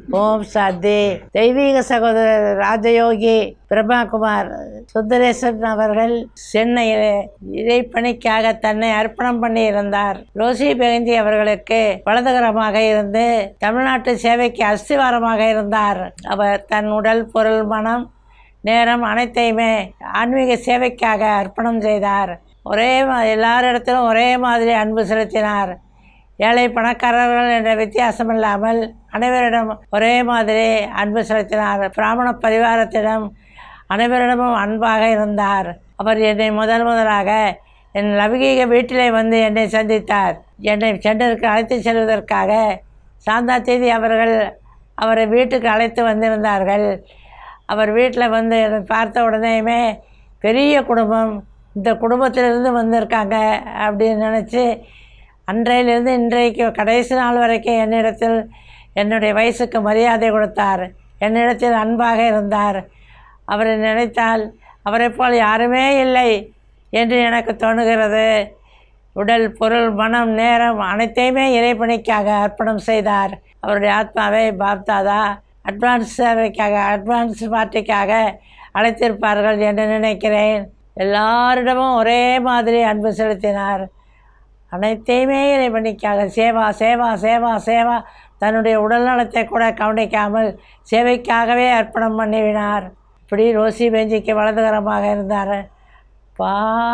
ஓம் சாந்தி தெய்வீக சகோதரர் ராஜயோகி பிரம்மாகுமார் சுந்தரேசன் அவர்கள் சென்னையில் இறைப்பணிக்காக தன்னை அர்ப்பணம் பண்ணி இருந்தார் ரோசி பெகந்தி அவர்களுக்கு வலதுகரமாக இருந்து தமிழ்நாட்டு சேவைக்கு அஸ்திவாரமாக இருந்தார் அவர் தன் உடல் பொருள் மனம் நேரம் அனைத்தையுமே ஆன்மீக சேவைக்காக அர்ப்பணம் செய்தார் ஒரே மா- எல்லாரிடத்திலும் ஒரே மாதிரி அன்பு செலுத்தினார் ஏழை பணக்காரர்கள் என்ற வித்தியாசம் இல்லாமல் அனைவரிடம் ஒரே மாதிரி அன்பு செலுத்தினார் பிராமண பரிவாரத்திடம் அனைவரிடமும் அன்பாக இருந்தார் அவர் என்னை முதல் முதலாக என் லௌகீக வீட்டிலே வந்து என்னை சந்தித்தார் என்னை சென்டருக்கு அழைத்து செல்வதற்காக சாந்தா தேதி அவர்கள் அவரை வீட்டுக்கு அழைத்து வந்திருந்தார்கள் அவர் வீட்டில் வந்து என்னை பார்த்த உடனேயுமே பெரிய குடும்பம் இந்த குடும்பத்திலிருந்து வந்திருக்காங்க அப்படின்னு நினச்சி அன்றையிலிருந்து இன்றைக்கு கடைசி நாள் வரைக்கும் என்னிடத்தில் என்னுடைய வயசுக்கு மரியாதை கொடுத்தார் என்னிடத்தில் அன்பாக இருந்தார் அவரை நினைத்தால் அவரைப் போல் யாருமே இல்லை என்று எனக்கு தோணுகிறது உடல் பொருள் மனம் நேரம் அனைத்தையுமே இறைப்பணிக்காக அர்ப்பணம் செய்தார் அவருடைய ஆத்மாவை பாப்தாதா அட்வான்ஸ் சேவைக்காக அட்வான்ஸ் பார்ட்டிக்காக அழைத்திருப்பார்கள் என்று நினைக்கிறேன் எல்லாரிடமும் ஒரே மாதிரி அன்பு செலுத்தினார் அனைத்தையுமே இறைவனிக்காக சேவா சேவா சேவா சேவா தன்னுடைய உடல்நலத்தை கூட கவனிக்காமல் சேவைக்காகவே அர்ப்பணம் பண்ணிவினார் இப்படி ரோசி பெஞ்சிக்கு வலதுகரமாக இருந்தார் பா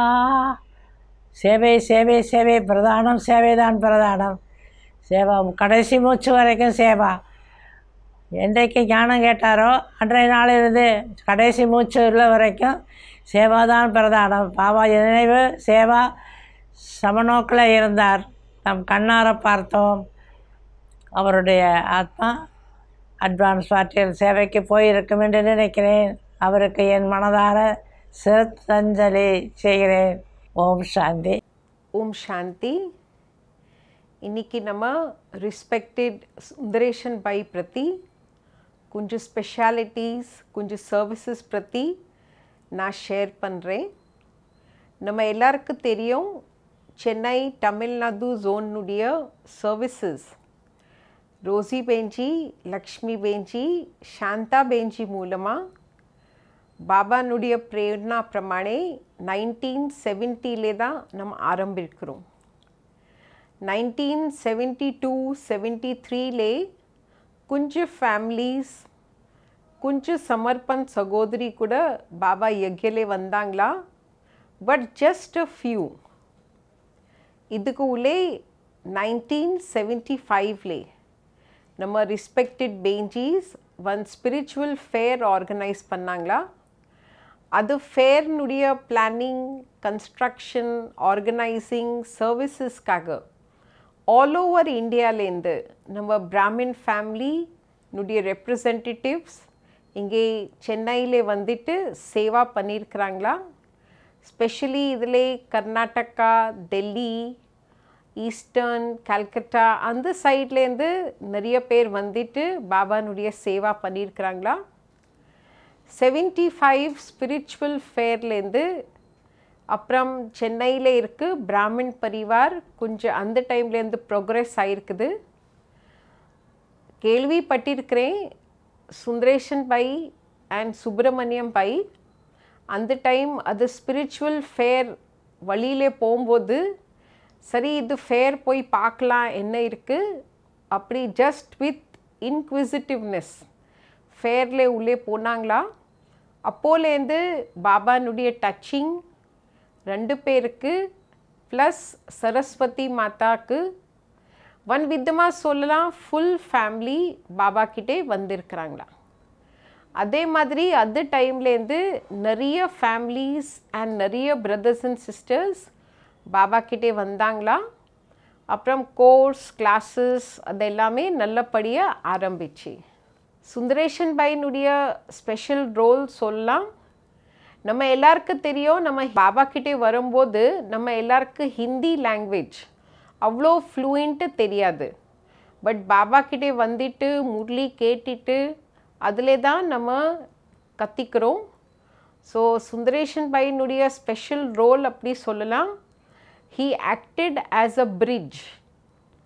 சேவை சேவை சேவை பிரதானம் சேவைதான் பிரதானம் சேவா கடைசி மூச்சு வரைக்கும் சேவா என்றைக்கு ஞானம் கேட்டாரோ அன்றைய நாளிலிருந்து கடைசி மூச்சு உள்ள வரைக்கும் சேவாதான் பிரதானம் பாபா நினைவு சேவா சமநோக்கில் இருந்தார் நம் கண்ணார பார்த்தோம் அவருடைய ஆத்மா அட்வான்ஸ் பார்ட்டியில் சேவைக்கு போயிருக்கும் என்று நினைக்கிறேன் அவருக்கு என் மனதார சிரத்தஞ்சலி செய்கிறேன் ஓம் சாந்தி ஓம் சாந்தி இன்னைக்கு நம்ம ரிஸ்பெக்டட் சுந்தரேஷன் பை பிரதி கொஞ்சம் ஸ்பெஷாலிட்டிஸ் கொஞ்சம் சர்வீசஸ் பிரதி நான் ஷேர் பண்ணுறேன் நம்ம எல்லாருக்கும் தெரியும் சென்னை தமிழ்நாடு ஜோனுடைய சர்வீசஸ் ரோசி பெஞ்சி லக்ஷ்மி பெஞ்சி சாந்தா பெஞ்சி மூலமாக பாபானுடைய பிரேரணா பிரமாணே நைன்டீன் செவன்ட்டிலே தான் நம்ம ஆரம்பிக்கிறோம் நைன்டீன் செவன்ட்டி டூ செவன்ட்டி த்ரீலே கொஞ்சம் ஃபேமிலிஸ் கொஞ்சம் சமர்ப்பன் சகோதரி கூட பாபா யக்யலே வந்தாங்களா பட் ஜஸ்ட் அ ஃபியூ இதுக்கு உள்ளே நைன்டீன் செவன்ட்டி ஃபைவ்லே நம்ம ரிஸ்பெக்டட் பெஞ்சிஸ் ஒன் ஸ்பிரிச்சுவல் ஃபேர் ஆர்கனைஸ் பண்ணாங்களா அது ஃபேர்னுடைய பிளானிங் கன்ஸ்ட்ரக்ஷன் ஆர்கனைசிங் சர்வீசஸ்க்காக ஆல் ஓவர் இந்தியாவிலேருந்து நம்ம பிராமின் ஃபேமிலினுடைய ரெப்ரசன்டேட்டிவ்ஸ் இங்கே சென்னையில் வந்துட்டு சேவா பண்ணியிருக்கிறாங்களா ஸ்பெஷலி இதில் கர்நாடகா டெல்லி ஈஸ்டர்ன் கல்கட்டா அந்த சைட்லேருந்து நிறைய பேர் வந்துட்டு பாபானுடைய சேவா பண்ணியிருக்கிறாங்களா செவன்ட்டி ஃபைவ் ஸ்பிரிச்சுவல் ஃபேர்லேருந்து அப்புறம் சென்னையில் இருக்குது பிராமின் பரிவார் கொஞ்சம் அந்த டைம்லேருந்து ப்ரோக்ரஸ் ஆயிருக்குது கேள்விப்பட்டிருக்கிறேன் சுந்தரேஷன் பை அண்ட் சுப்பிரமணியம் பை அந்த டைம் அது ஸ்பிரிச்சுவல் ஃபேர் வழியிலே போகும்போது சரி இது ஃபேர் போய் பார்க்கலாம் என்ன இருக்குது அப்படி ஜஸ்ட் வித் இன்க்விசிட்டிவ்னஸ் ஃபேரில் உள்ளே போனாங்களா அப்போலேருந்து பாபானுடைய டச்சிங் ரெண்டு பேருக்கு ப்ளஸ் சரஸ்வதி மாதாக்கு ஒன் விதமாக சொல்லலாம் ஃபுல் ஃபேமிலி பாபா கிட்டே வந்திருக்கிறாங்களா அதே மாதிரி அந்த டைம்லேருந்து நிறைய ஃபேமிலிஸ் அண்ட் நிறைய பிரதர்ஸ் அண்ட் சிஸ்டர்ஸ் பாபா கிட்டே வந்தாங்களா அப்புறம் கோர்ஸ் கிளாஸஸ் அது எல்லாமே நல்லபடியாக ஆரம்பிச்சு சுந்தரேஷன் பையனுடைய ஸ்பெஷல் ரோல் சொல்லலாம் நம்ம எல்லாருக்கும் தெரியும் நம்ம பாபா கிட்டே வரும்போது நம்ம எல்லாருக்கும் ஹிந்தி லாங்குவேஜ் அவ்வளோ ஃப்ளூயண்ட்டு தெரியாது பட் பாபா கிட்டே வந்துட்டு முரளி கேட்டுட்டு அதிலே தான் நம்ம கத்திக்கிறோம் ஸோ சுந்தரேஷன் பையனுடைய ஸ்பெஷல் ரோல் அப்படி சொல்லலாம் he acted as a bridge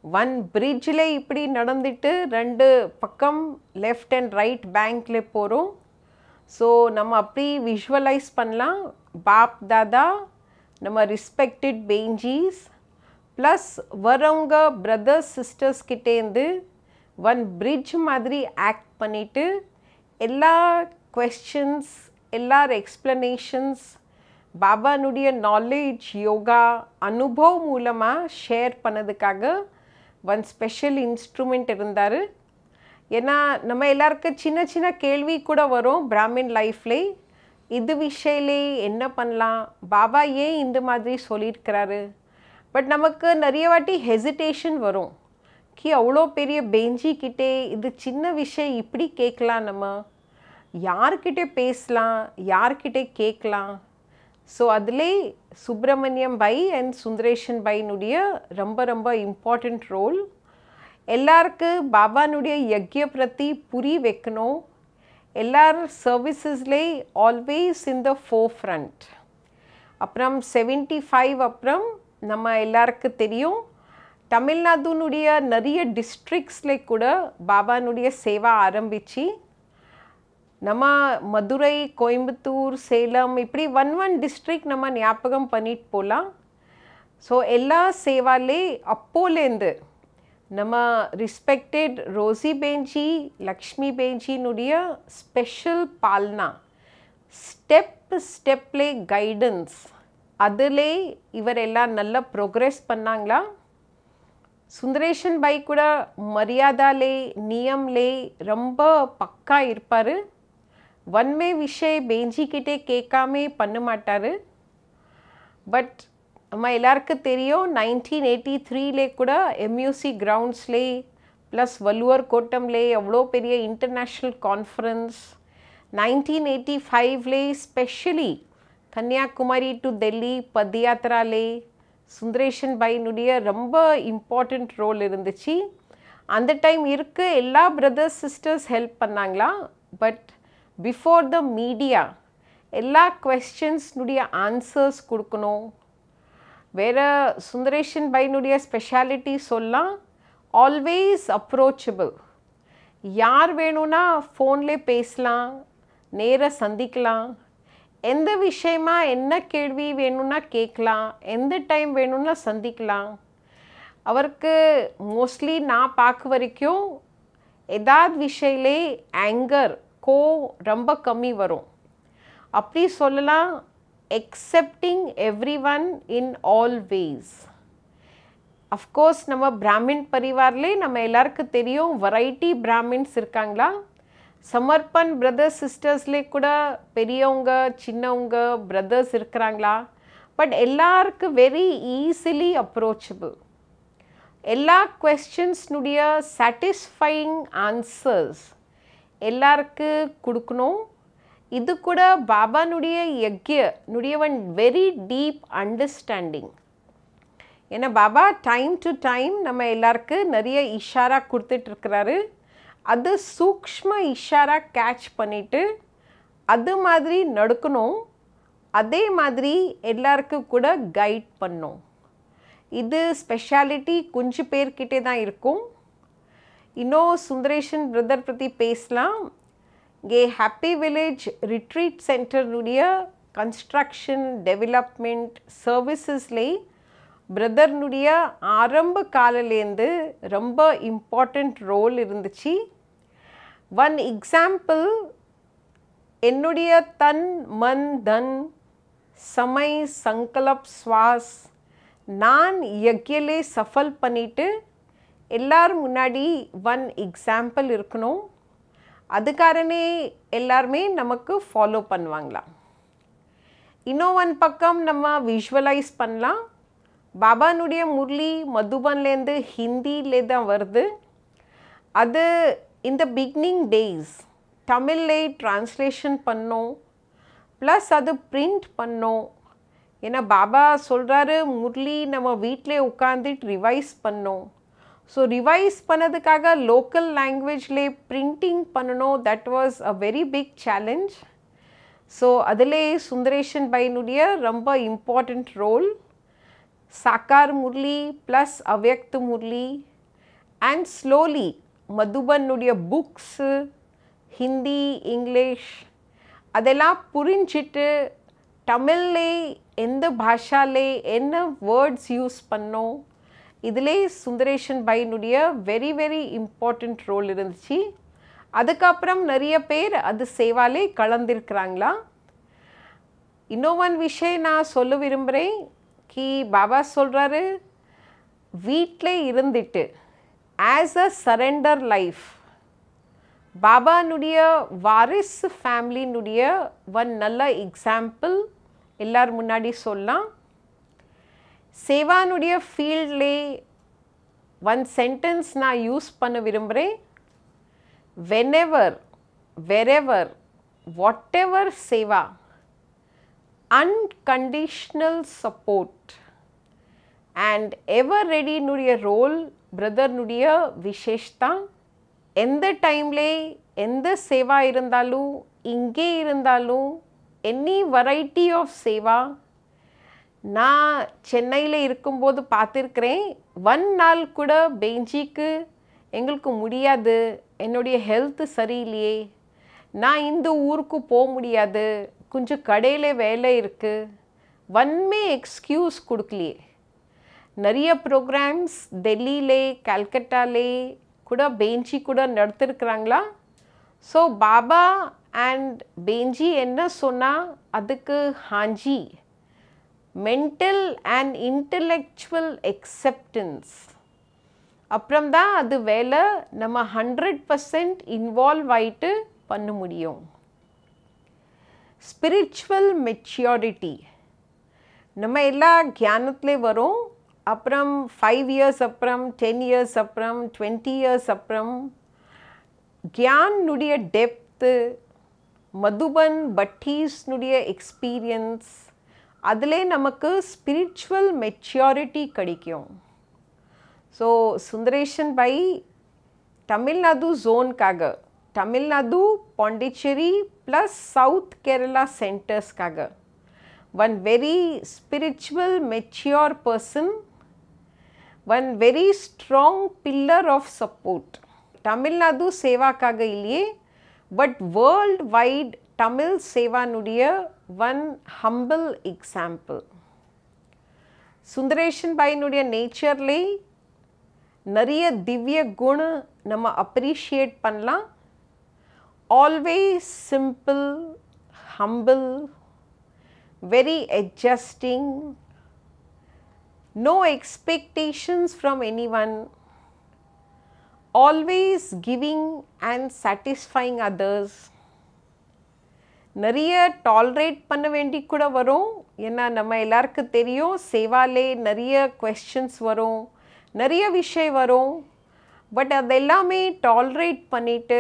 one பிரிட்ஜில் இப்படி நடந்துட்டு ரெண்டு பக்கம் லெஃப்ட் அண்ட் ரைட் பேங்க்ல போகிறோம் ஸோ நம்ம அப்படி விஷுவலைஸ் பண்ணலாம் பாப் தாதா நம்ம ரெஸ்பெக்டட் பெஞ்சிஸ் ப்ளஸ் வரவங்க பிரதர்ஸ் சிஸ்டர்ஸ் கிட்டேருந்து ஒன் பிரிட்ஜ் மாதிரி ஆக்ட் பண்ணிவிட்டு எல்லா கொஸ்டின்ஸ் எல்லார் எக்ஸ்ப்ளனேஷன்ஸ் பாபானுடைய நாலேஜ் யோகா அனுபவ் மூலமாக ஷேர் பண்ணதுக்காக ஒன் ஸ்பெஷல் இன்ஸ்ட்ருமெண்ட் இருந்தார் ஏன்னா நம்ம எல்லாருக்கும் சின்ன சின்ன கேள்வி கூட வரும் பிராமின் லைஃப்லே இது விஷயலே என்ன பண்ணலாம் பாபா ஏன் இந்த மாதிரி சொல்லியிருக்கிறாரு பட் நமக்கு நிறைய வாட்டி ஹெசிடேஷன் வரும் கி அவ்வளோ பெரிய பெஞ்சி கிட்டே இது சின்ன விஷயம் இப்படி கேட்கலாம் நம்ம யார்கிட்ட பேசலாம் யார்கிட்ட கேட்கலாம் ஸோ அதிலே சுப்பிரமணியம் பை அண்ட் சுந்தரேஷன் பைனுடைய ரொம்ப ரொம்ப இம்பார்ட்டண்ட் ரோல் எல்லாருக்கு பாபானுடைய யக்ய பிரதி புரி வைக்கணும் எல்லார் சர்வீசஸ்லே always in the forefront அப்புறம் செவன்ட்டி ஃபைவ் அப்புறம் நம்ம எல்லாருக்கு தெரியும் தமிழ்நாடுனுடைய நிறைய டிஸ்ட்ரிக்ஸில் கூட பாபானுடைய சேவா ஆரம்பித்து நம்ம மதுரை கோயம்புத்தூர் சேலம் இப்படி ஒன் ஒன் டிஸ்ட்ரிக்ட் நம்ம ஞாபகம் பண்ணிட்டு போகலாம் ஸோ எல்லா சேவாலே அப்போலேருந்து நம்ம ரிஸ்பெக்டட் ரோசி பேஞ்சி லக்ஷ்மி பேஞ்சினுடைய ஸ்பெஷல் பால்னா ஸ்டெப் ஸ்டெப்லே கைடன்ஸ் அதிலே இவர் எல்லாம் நல்லா ப்ரோக்ரெஸ் பண்ணாங்களா சுந்தரேஷன் பை கூட மரியாதாலே நியம்லே ரொம்ப பக்கா இருப்பார் வன்மே விஷய பெஞ்சிக்கிட்டே கேட்காமே பண்ண மாட்டார் பட் நம்ம எல்லாருக்கும் தெரியும் நைன்டீன் எயிட்டி த்ரீலே கூட எம்யூசி கிரவுண்ட்ஸ்லே ப்ளஸ் வள்ளுவர் கோட்டம்லே அவ்வளோ பெரிய இன்டர்நேஷ்னல் கான்ஃபரன்ஸ் நைன்டீன் எயிட்டி ஃபைவ்லே ஸ்பெஷலி கன்னியாகுமரி டு டெல்லி பத்யாத்ராலே சுந்தரேஷன் பையனுடைய ரொம்ப இம்பார்ட்டண்ட் ரோல் இருந்துச்சு அந்த டைம் இருக்க எல்லா பிரதர்ஸ் சிஸ்டர்ஸ் ஹெல்ப் பண்ணாங்களா பட் பிஃபோர் த மீடியா எல்லா கொஸ்டின்ஸ்னுடைய ஆன்சர்ஸ் கொடுக்கணும் வேறு சுந்தரேஷன் பையனுடைய ஸ்பெஷாலிட்டி சொல்லலாம் ஆல்வேஸ் அப்ரோச்சபிள் யார் வேணும்னா ஃபோன்லே பேசலாம் நேராக சந்திக்கலாம் எந்த விஷயமா என்ன கேள்வி வேணும்னா கேட்கலாம் எந்த டைம் வேணும்னா சந்திக்கலாம் அவருக்கு மோஸ்ட்லி நான் பார்க்க வரைக்கும் ஏதாவது விஷயலே ஆங்கர் கோ ரொம்ப கம்மி வரும் அப்படி சொல்லலாம் excepting everyone in always of course நம்ம பிராமின் பரிவார்லே நம்ம எல்லாருக்கும் தெரியும் வெரைட்டி பிராமின்ஸ் இருக்காங்களா சமர்ப்பன் பிரதர்ஸ் சிஸ்டர்ஸ்லே கூட பெரியவங்க சின்னவங்க பிரதர்ஸ் இருக்கிறாங்களா பட் எல்லாருக்கும் வெரி ஈஸிலி அப்ரோச்சபிள் எல்லா கொஸ்டின்ஸ்னுடைய சாட்டிஸ்ஃபைங் ஆன்சர்ஸ் எல்லாருக்கு கொடுக்கணும் இது கூட பாபானுடைய யக்யனுடைய ஒன் வெரி டீப் அண்டர்ஸ்டாண்டிங் ஏன்னா பாபா டைம் டு டைம் நம்ம எல்லாருக்கு நிறைய இஷாரா கொடுத்துட்ருக்கிறாரு அது சூக்ஷ்ம இஷாரா கேட்ச் பண்ணிவிட்டு அது மாதிரி நடக்கணும் அதே மாதிரி எல்லாருக்கும் கூட கைட் பண்ணும் இது ஸ்பெஷாலிட்டி கொஞ்சம் பேர்கிட்டே தான் இருக்கும் இன்னும் சுந்தரேஷன் பிரதர் பற்றி பேசலாம் இங்கே ஹாப்பி வில்லேஜ் ரிட்ரீட் சென்டருடைய கன்ஸ்ட்ரக்ஷன் டெவலப்மெண்ட் சர்வீசஸ்லே பிரதர்னுடைய ஆரம்ப காலிலேருந்து ரொம்ப இம்பார்ட்டண்ட் ரோல் இருந்துச்சு ஒன் எக்ஸாம்பிள் என்னுடைய தன் மன் தன் சமய் சங்கலப் சுவாஸ் நான் யக்யலே சஃபல் பண்ணிட்டு எல்லாரும் முன்னாடி ஒன் எக்ஸாம்பிள் இருக்கணும் அதுக்காரனே எல்லாருமே நமக்கு ஃபாலோ பண்ணுவாங்களாம் இன்னும் ஒன் பக்கம் நம்ம விஷுவலைஸ் பண்ணலாம் பாபானுடைய முரளி மதுபன்லேருந்து ஹிந்திலே தான் வருது அது இந்த பிகினிங் டேஸ் தமிழ்லே ட்ரான்ஸ்லேஷன் பண்ணோம் ப்ளஸ் அது பிரிண்ட் பண்ணோம் ஏன்னா பாபா சொல்கிறாரு முரளி நம்ம வீட்டிலே உட்காந்துட்டு ரிவைஸ் பண்ணோம் ஸோ ரிவைஸ் பண்ணதுக்காக லோக்கல் லாங்குவேஜ்லே பிரிண்டிங் பண்ணணும் that was a very big challenge so அதிலே சுந்தரேஷன் பையனுடைய ரொம்ப important role Sakar Murli plus Avyakt Murli and slowly மதுபனுடைய புக்ஸு ஹிந்தி இங்கிலீஷ் அதெல்லாம் புரிஞ்சிட்டு தமிழ்லே எந்த பாஷாலே என்ன வேர்ட்ஸ் யூஸ் பண்ணோம் இதிலே சுந்தரேஷன் பையனுடைய வெரி வெரி இம்பார்ட்டண்ட் ரோல் இருந்துச்சு அதுக்கப்புறம் நிறைய பேர் அது சேவாலே கலந்திருக்கிறாங்களா இன்னொரு விஷயம் நான் சொல்ல விரும்புகிறேன் கி பாபா சொல்கிறாரு வீட்டில் இருந்துட்டு ஆஸ் அ சரண்டர் லைஃப் பாபானுடைய வாரிஸ் ஃபேமிலினுடைய ஒன் நல்ல எக்ஸாம்பிள் எல்லார் முன்னாடி சொல்லலாம் சேவானுடைய ஃபீல்ட்லே ஒன் சென்டென்ஸ் நான் யூஸ் பண்ண விரும்புகிறேன் whenever wherever whatever seva unconditional support and ever ரெடினுடைய ரோல் பிரதர்னுடைய விசேஷ்தா எந்த டைம்லே எந்த சேவா இருந்தாலும் இங்கே இருந்தாலும் எனி வெரைட்டி ஆஃப் சேவா நான் சென்னையில் இருக்கும்போது பார்த்துருக்குறேன் ஒன் நாள் கூட பெஞ்சிக்கு எங்களுக்கு முடியாது என்னுடைய ஹெல்த்து சரியில்லையே நான் இந்த ஊருக்கு போக முடியாது கொஞ்சம் கடையில் வேலை இருக்குது ஒன்மே எக்ஸ்கியூஸ் கொடுக்கலையே நிறைய ப்ரோக்ராம்ஸ் டெல்லியிலே கல்கட்டாலே கூட பெஞ்சி கூட நடத்திருக்கிறாங்களா ஸோ பாபா அண்ட் பெஞ்சி என்ன சொன்னால் அதுக்கு ஹாஞ்சி மென்டல் அண்ட் இன்டலெக்சுவல் எக்ஸெப்டன்ஸ் அப்புறம் தான் அது வேலை நம்ம ஹண்ட்ரட் பர்சன்ட் இன்வால்வ் ஆயிட்டு பண்ண முடியும் ஸ்பிரிச்சுவல் மெச்சியூரிட்டி நம்ம எல்லா ஞானத்திலே வரும் அப்புறம் ஃபைவ் இயர்ஸ் அப்புறம் டென் இயர்ஸ் அப்புறம் டுவெண்ட்டி இயர்ஸ் அப்புறம் கியானுடைய டெப்த்து மதுபன் பட்டீஸ்னுடைய எக்ஸ்பீரியன்ஸ் அதிலே நமக்கு ஸ்பிரிச்சுவல் மெச்சியூரிட்டி கிடைக்கும் ஸோ சுந்தரேஷன் பை தமிழ்நாடு ஜோனுக்காக தமிழ்நாடு பாண்டிச்சேரி ப்ளஸ் சவுத் கேரளா சென்டர்ஸ்க்காக one very spiritual mature person one very strong pillar of support Tamil Nadu சேவாக்காக இல்லையே பட் வேர்ல்ட் வைட் தமிழ் சேவானுடைய ஒன் ஹம்பிள் எக்ஸாம்பிள் சுந்தரேஷன் பாயினுடைய நேச்சர்லே நிறைய திவ்ய குண நம்ம அப்ரிஷியேட் பண்ணலாம் always simple humble very adjusting, no expectations from anyone, always giving and satisfying others. நிறைய டாலரேட் பண்ண வேண்டி கூட வரும் ஏன்னா நம்ம எல்லாருக்கும் தெரியும் சேவாலே நிறைய கொஸ்டின்ஸ் வரும் நிறைய விஷயம் வரும் பட் அதெல்லாமே டாலரேட் பண்ணிட்டு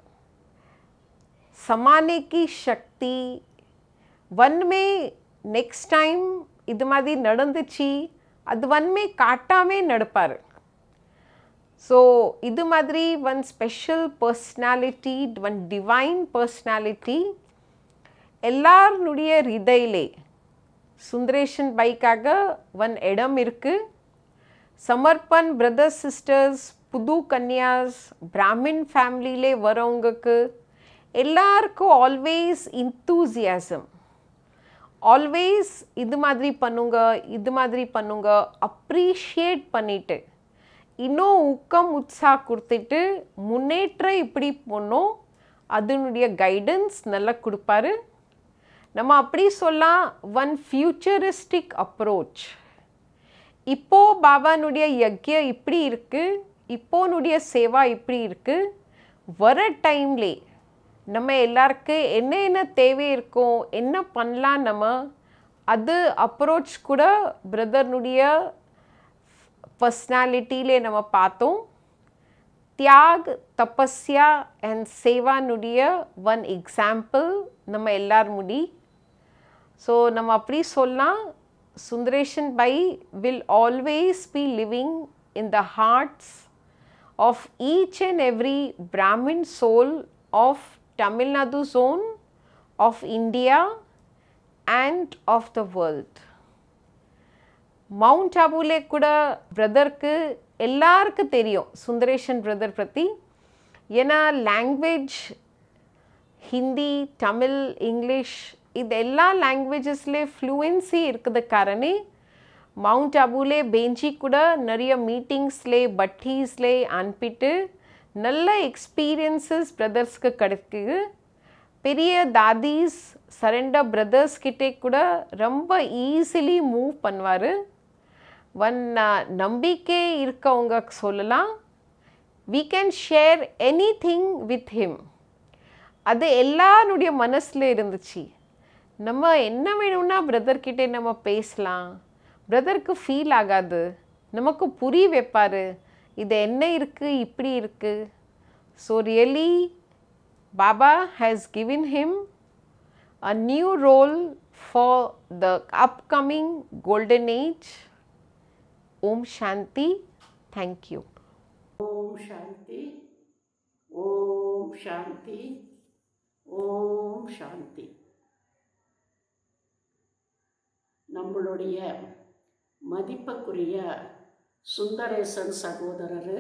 சமாளிக்கு சக்தி வன்மே நெக்ஸ்ட் டைம் இது மாதிரி நடந்துச்சு அது வன்மே காட்டாமே நடப்பார் ஸோ இது மாதிரி one special personality one divine personality எல்லாருடைய ஹிருதயிலே சுந்தரேஷன் பைக்காக ஒன் இடம் இருக்குது சமர்ப்பன் பிரதர்ஸ் சிஸ்டர்ஸ் புது கன்யாஸ் பிராமின் ஃபேமிலியிலே வரவங்களுக்கு எல்லாருக்கும் ஆல்வேஸ் இன்த்தூசியாசம் ஆல்வேஸ் இது மாதிரி பண்ணுங்க இது மாதிரி பண்ணுங்க அப்ரிஷியேட் பண்ணிட்டு இன்னும் ஊக்கம் உற்சாக கொடுத்துட்டு முன்னேற்றம் இப்படி போனோம் அதனுடைய கைடன்ஸ் நல்லா கொடுப்பாரு நம்ம அப்படி சொல்லலாம் ஒன் ஃபியூச்சரிஸ்டிக் அப்ரோச் இப்போ பாபானுடைய யக்ய இப்படி இருக்குது இப்போனுடைய சேவா இப்படி இருக்குது வர டைம்லே நம்ம எல்லாருக்கு என்ன என்ன தேவை இருக்கும் என்ன பண்ணலாம் நம்ம அது அப்ரோச் கூட பிரதர்னுடைய பர்சனாலிட்டியிலே நம்ம பார்த்தோம் தியாக் தபஸ்யா அண்ட் சேவானுடைய ஒன் எக்ஸாம்பிள் நம்ம எல்லார் முடி ஸோ நம்ம அப்படி சொல்லலாம் Sundaresan bhai will always be living in the hearts of each and every Brahmin soul of Tamil Nadu zone of India and of the world. Mount அபுலே கூட பிரதருக்கு எல்லாருக்கும் தெரியும் சுந்தரேஷன் பிரதர் பற்றி ஏன்னா லாங்குவேஜ் ஹிந்தி தமிழ் இங்கிலீஷ் இது எல்லா லாங்குவேஜஸ்லே ஃப்ளூயன்சி இருக்குது காரணே மவுண்ட் அபுலே பெஞ்சி கூட நிறைய மீட்டிங்ஸ்லே பட்டீஸ்லே அனுப்பிட்டு நல்ல எக்ஸ்பீரியன்சஸ் பிரதர்ஸ்க்கு கிடைக்குது பெரிய தாதீஸ் சரண்டர் பிரதர்ஸ் கிட்டே கூட ரொம்ப ஈஸிலி மூவ் பண்ணுவார் ஒன் நம்பிக்கை இருக்கவங்க சொல்லலாம் we can share anything with him அது எல்லாருடைய மனசில் இருந்துச்சு நம்ம என்ன வேணும்னா பிரதர் கிட்டே நம்ம பேசலாம் பிரதருக்கு ஃபீல் ஆகாது நமக்கு புரிய வைப்பார் இது என்ன இருக்குது இப்படி இருக்குது so really Baba has given him a new role for the upcoming golden age. Om Shanti. Thank you. Om Shanti Om Shanti Om Shanti நம்மளுடைய மதிப்புக்குரிய சுந்தரேசன் சகோதரர்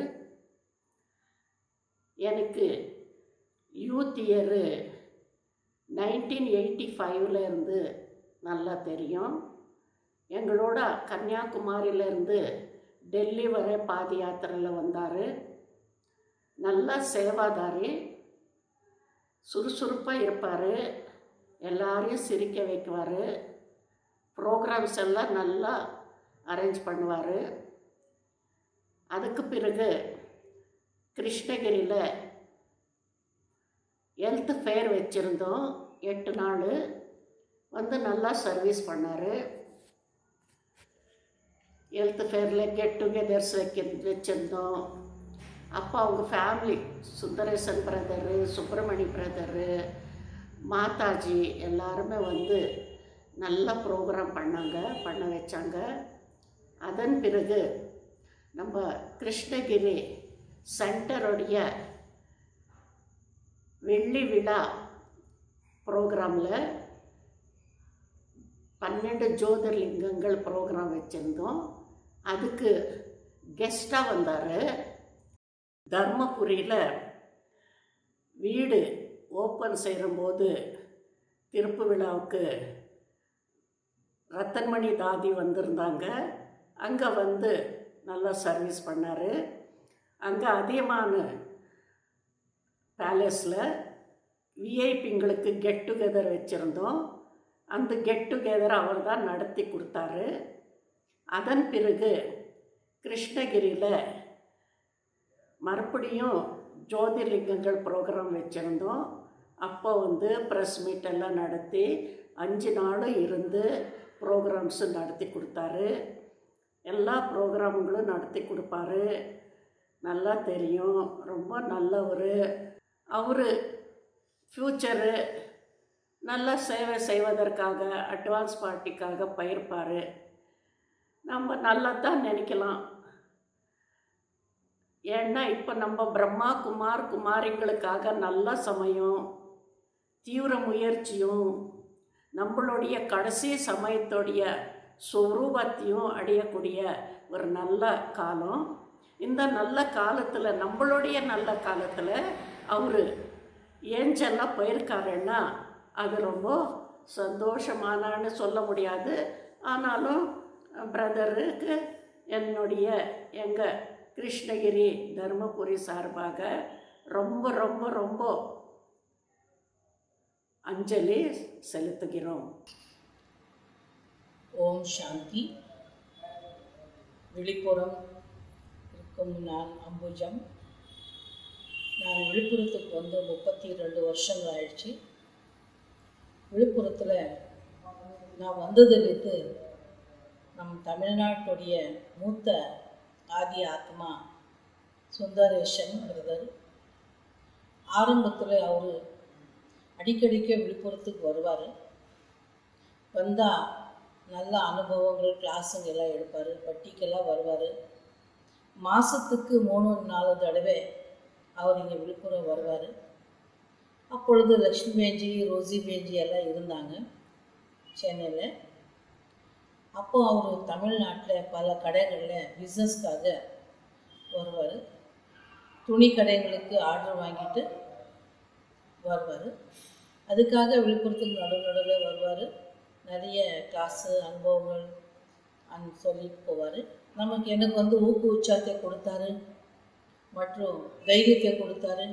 எனக்கு யூத் இயரு நைன்டீன் எயிட்டி ஃபைவ்லேருந்து நல்லா தெரியும் எங்களோட கன்னியாகுமரியிலேருந்து டெல்லி வரை பாத யாத்திரையில் வந்தார் நல்லா சேவாதாரி சுறுசுறுப்பாக இருப்பார் எல்லாரையும் சிரிக்க வைக்குவார் ப்ரோக்ராம்ஸ் எல்லாம் நல்லா அரேஞ்ச் பண்ணுவார் அதுக்கு பிறகு கிருஷ்ணகிரியில் ஹெல்த் ஃபேர் வச்சுருந்தோம் எட்டு நாள் வந்து நல்லா சர்வீஸ் பண்ணார் ஹெல்த் ஃபேரில் கெட் டுகெதர்ஸ் வைக்க வச்சுருந்தோம் அப்போ அவங்க family Sundaresan brother Subramani brother மாதாஜி எல்லாருமே வந்து நல்ல ப்ரோக்ராம் பண்ணாங்க பண்ண வச்சாங்க அதன் பிறகு நம்ம கிருஷ்ணகிரி சென்டருடைய வெள்ளி விழா ப்ரோக்ராமில் பன்னெண்டு ஜோதிர்லிங்கங்கள் ப்ரோக்ராம் வச்சுருந்தோம் அதுக்கு கெஸ்ட்டாக வந்தார் தர்மபுரியில் வீடு ஓப்பன் செய்யும்போது திருப்பு விழாவுக்கு ரத்தன்மணி தாதி வந்திருந்தாங்க அங்கே வந்து நல்லா சர்வீஸ் பண்ணார் அங்கே அதிகமான பேலஸில் விஐபிங்களுக்கு கெட் டுகெதர் வச்சுருந்தோம் அந்த கெட் டுகெதர் அவர் தான் நடத்தி கொடுத்தாரு அதன் பிறகு கிருஷ்ணகிரியில் மறுபடியும் ஜோதிர்லிங்கங்கள் ப்ரோக்ராம் வச்சுருந்தோம் அப்போ வந்து ப்ரெஸ் மீட் எல்லாம் நடத்தி அஞ்சு நாளும் இருந்து ப்ரோக்ராம்ஸு நடத்தி கொடுத்தாரு எல்லா ப்ரோக்ராம்களும் நடத்தி கொடுப்பாரு நல்லா தெரியும் ரொம்ப நல்லவர் அவர் ஃப்யூச்சரு நல்ல சேவை செய்வதற்காக அட்வான்ஸ் பார்ட்டிக்காக பயிர்ப்பார் நம்ம நல்லா தான் நினைக்கலாம் ஏன்னா இப்போ நம்ம பிரம்மா குமார் குமாரிங்களுக்காக நல்ல சமயம் தீவிர முயற்சியும் நம்மளுடைய கடைசி சமயத்துடைய சொரூபத்தையும் அடையக்கூடிய ஒரு நல்ல காலம் இந்த நல்ல காலத்தில் நம்மளுடைய நல்ல காலத்தில் அவர் ஏஞ்செல்லாம் போயிருக்காருன்னா அது ரொம்ப சந்தோஷமானான்னு சொல்ல முடியாது ஆனாலும் பிரதருக்கு என்னுடைய எங்கள் கிருஷ்ணகிரி தருமபுரி சார்பாக ரொம்ப ரொம்ப ரொம்ப அஞ்சலி செலுத்துகிறோம் ஓம் சாந்தி விழுப்புரம் இருக்கும் நான் அம்புஜம் நான் விழுப்புரத்துக்கு வந்து முப்பத்தி ரெண்டு வருஷங்கள் ஆயிடுச்சு விழுப்புரத்தில் நான் வந்ததுலேருந்து நம் தமிழ்நாட்டுடைய மூத்த ஆதி ஆத்மா சுந்தரேஷன் பிரதர் ஆரம்பத்தில் அவர் அடிக்கடிக்க விழுப்புரத்துக்கு வருவார் வந்தால் நல்ல அனுபவங்கள் கிளாஸுங்க எல்லாம் எடுப்பார் பட்டிக்கெல்லாம் வருவார் மாதத்துக்கு மூணு நாலு தடவை அவர் இங்கே விழுப்புரம் வருவார் அப்பொழுது லக்ஷ்மி பேஞ்சி ரோசி பேஞ்சி எல்லாம் இருந்தாங்க சென்னையில் அப்போ அவர் தமிழ்நாட்டில் பல கடைகளில் பிஸ்னஸ்க்காக வருவார் துணி கடைகளுக்கு ஆர்டர் வாங்கிட்டு வருவார் அதுக்காக விழுப்புரத்துக்கு நடு நடுவில் வருவார் நிறைய கிளாஸு அனுபவங்கள் அன் சொல்லிட்டு போவார் நமக்கு எனக்கு வந்து ஊக்கு உற்சாகத்தை கொடுத்தாரு மற்றும் தைரியத்தை கொடுத்தாரு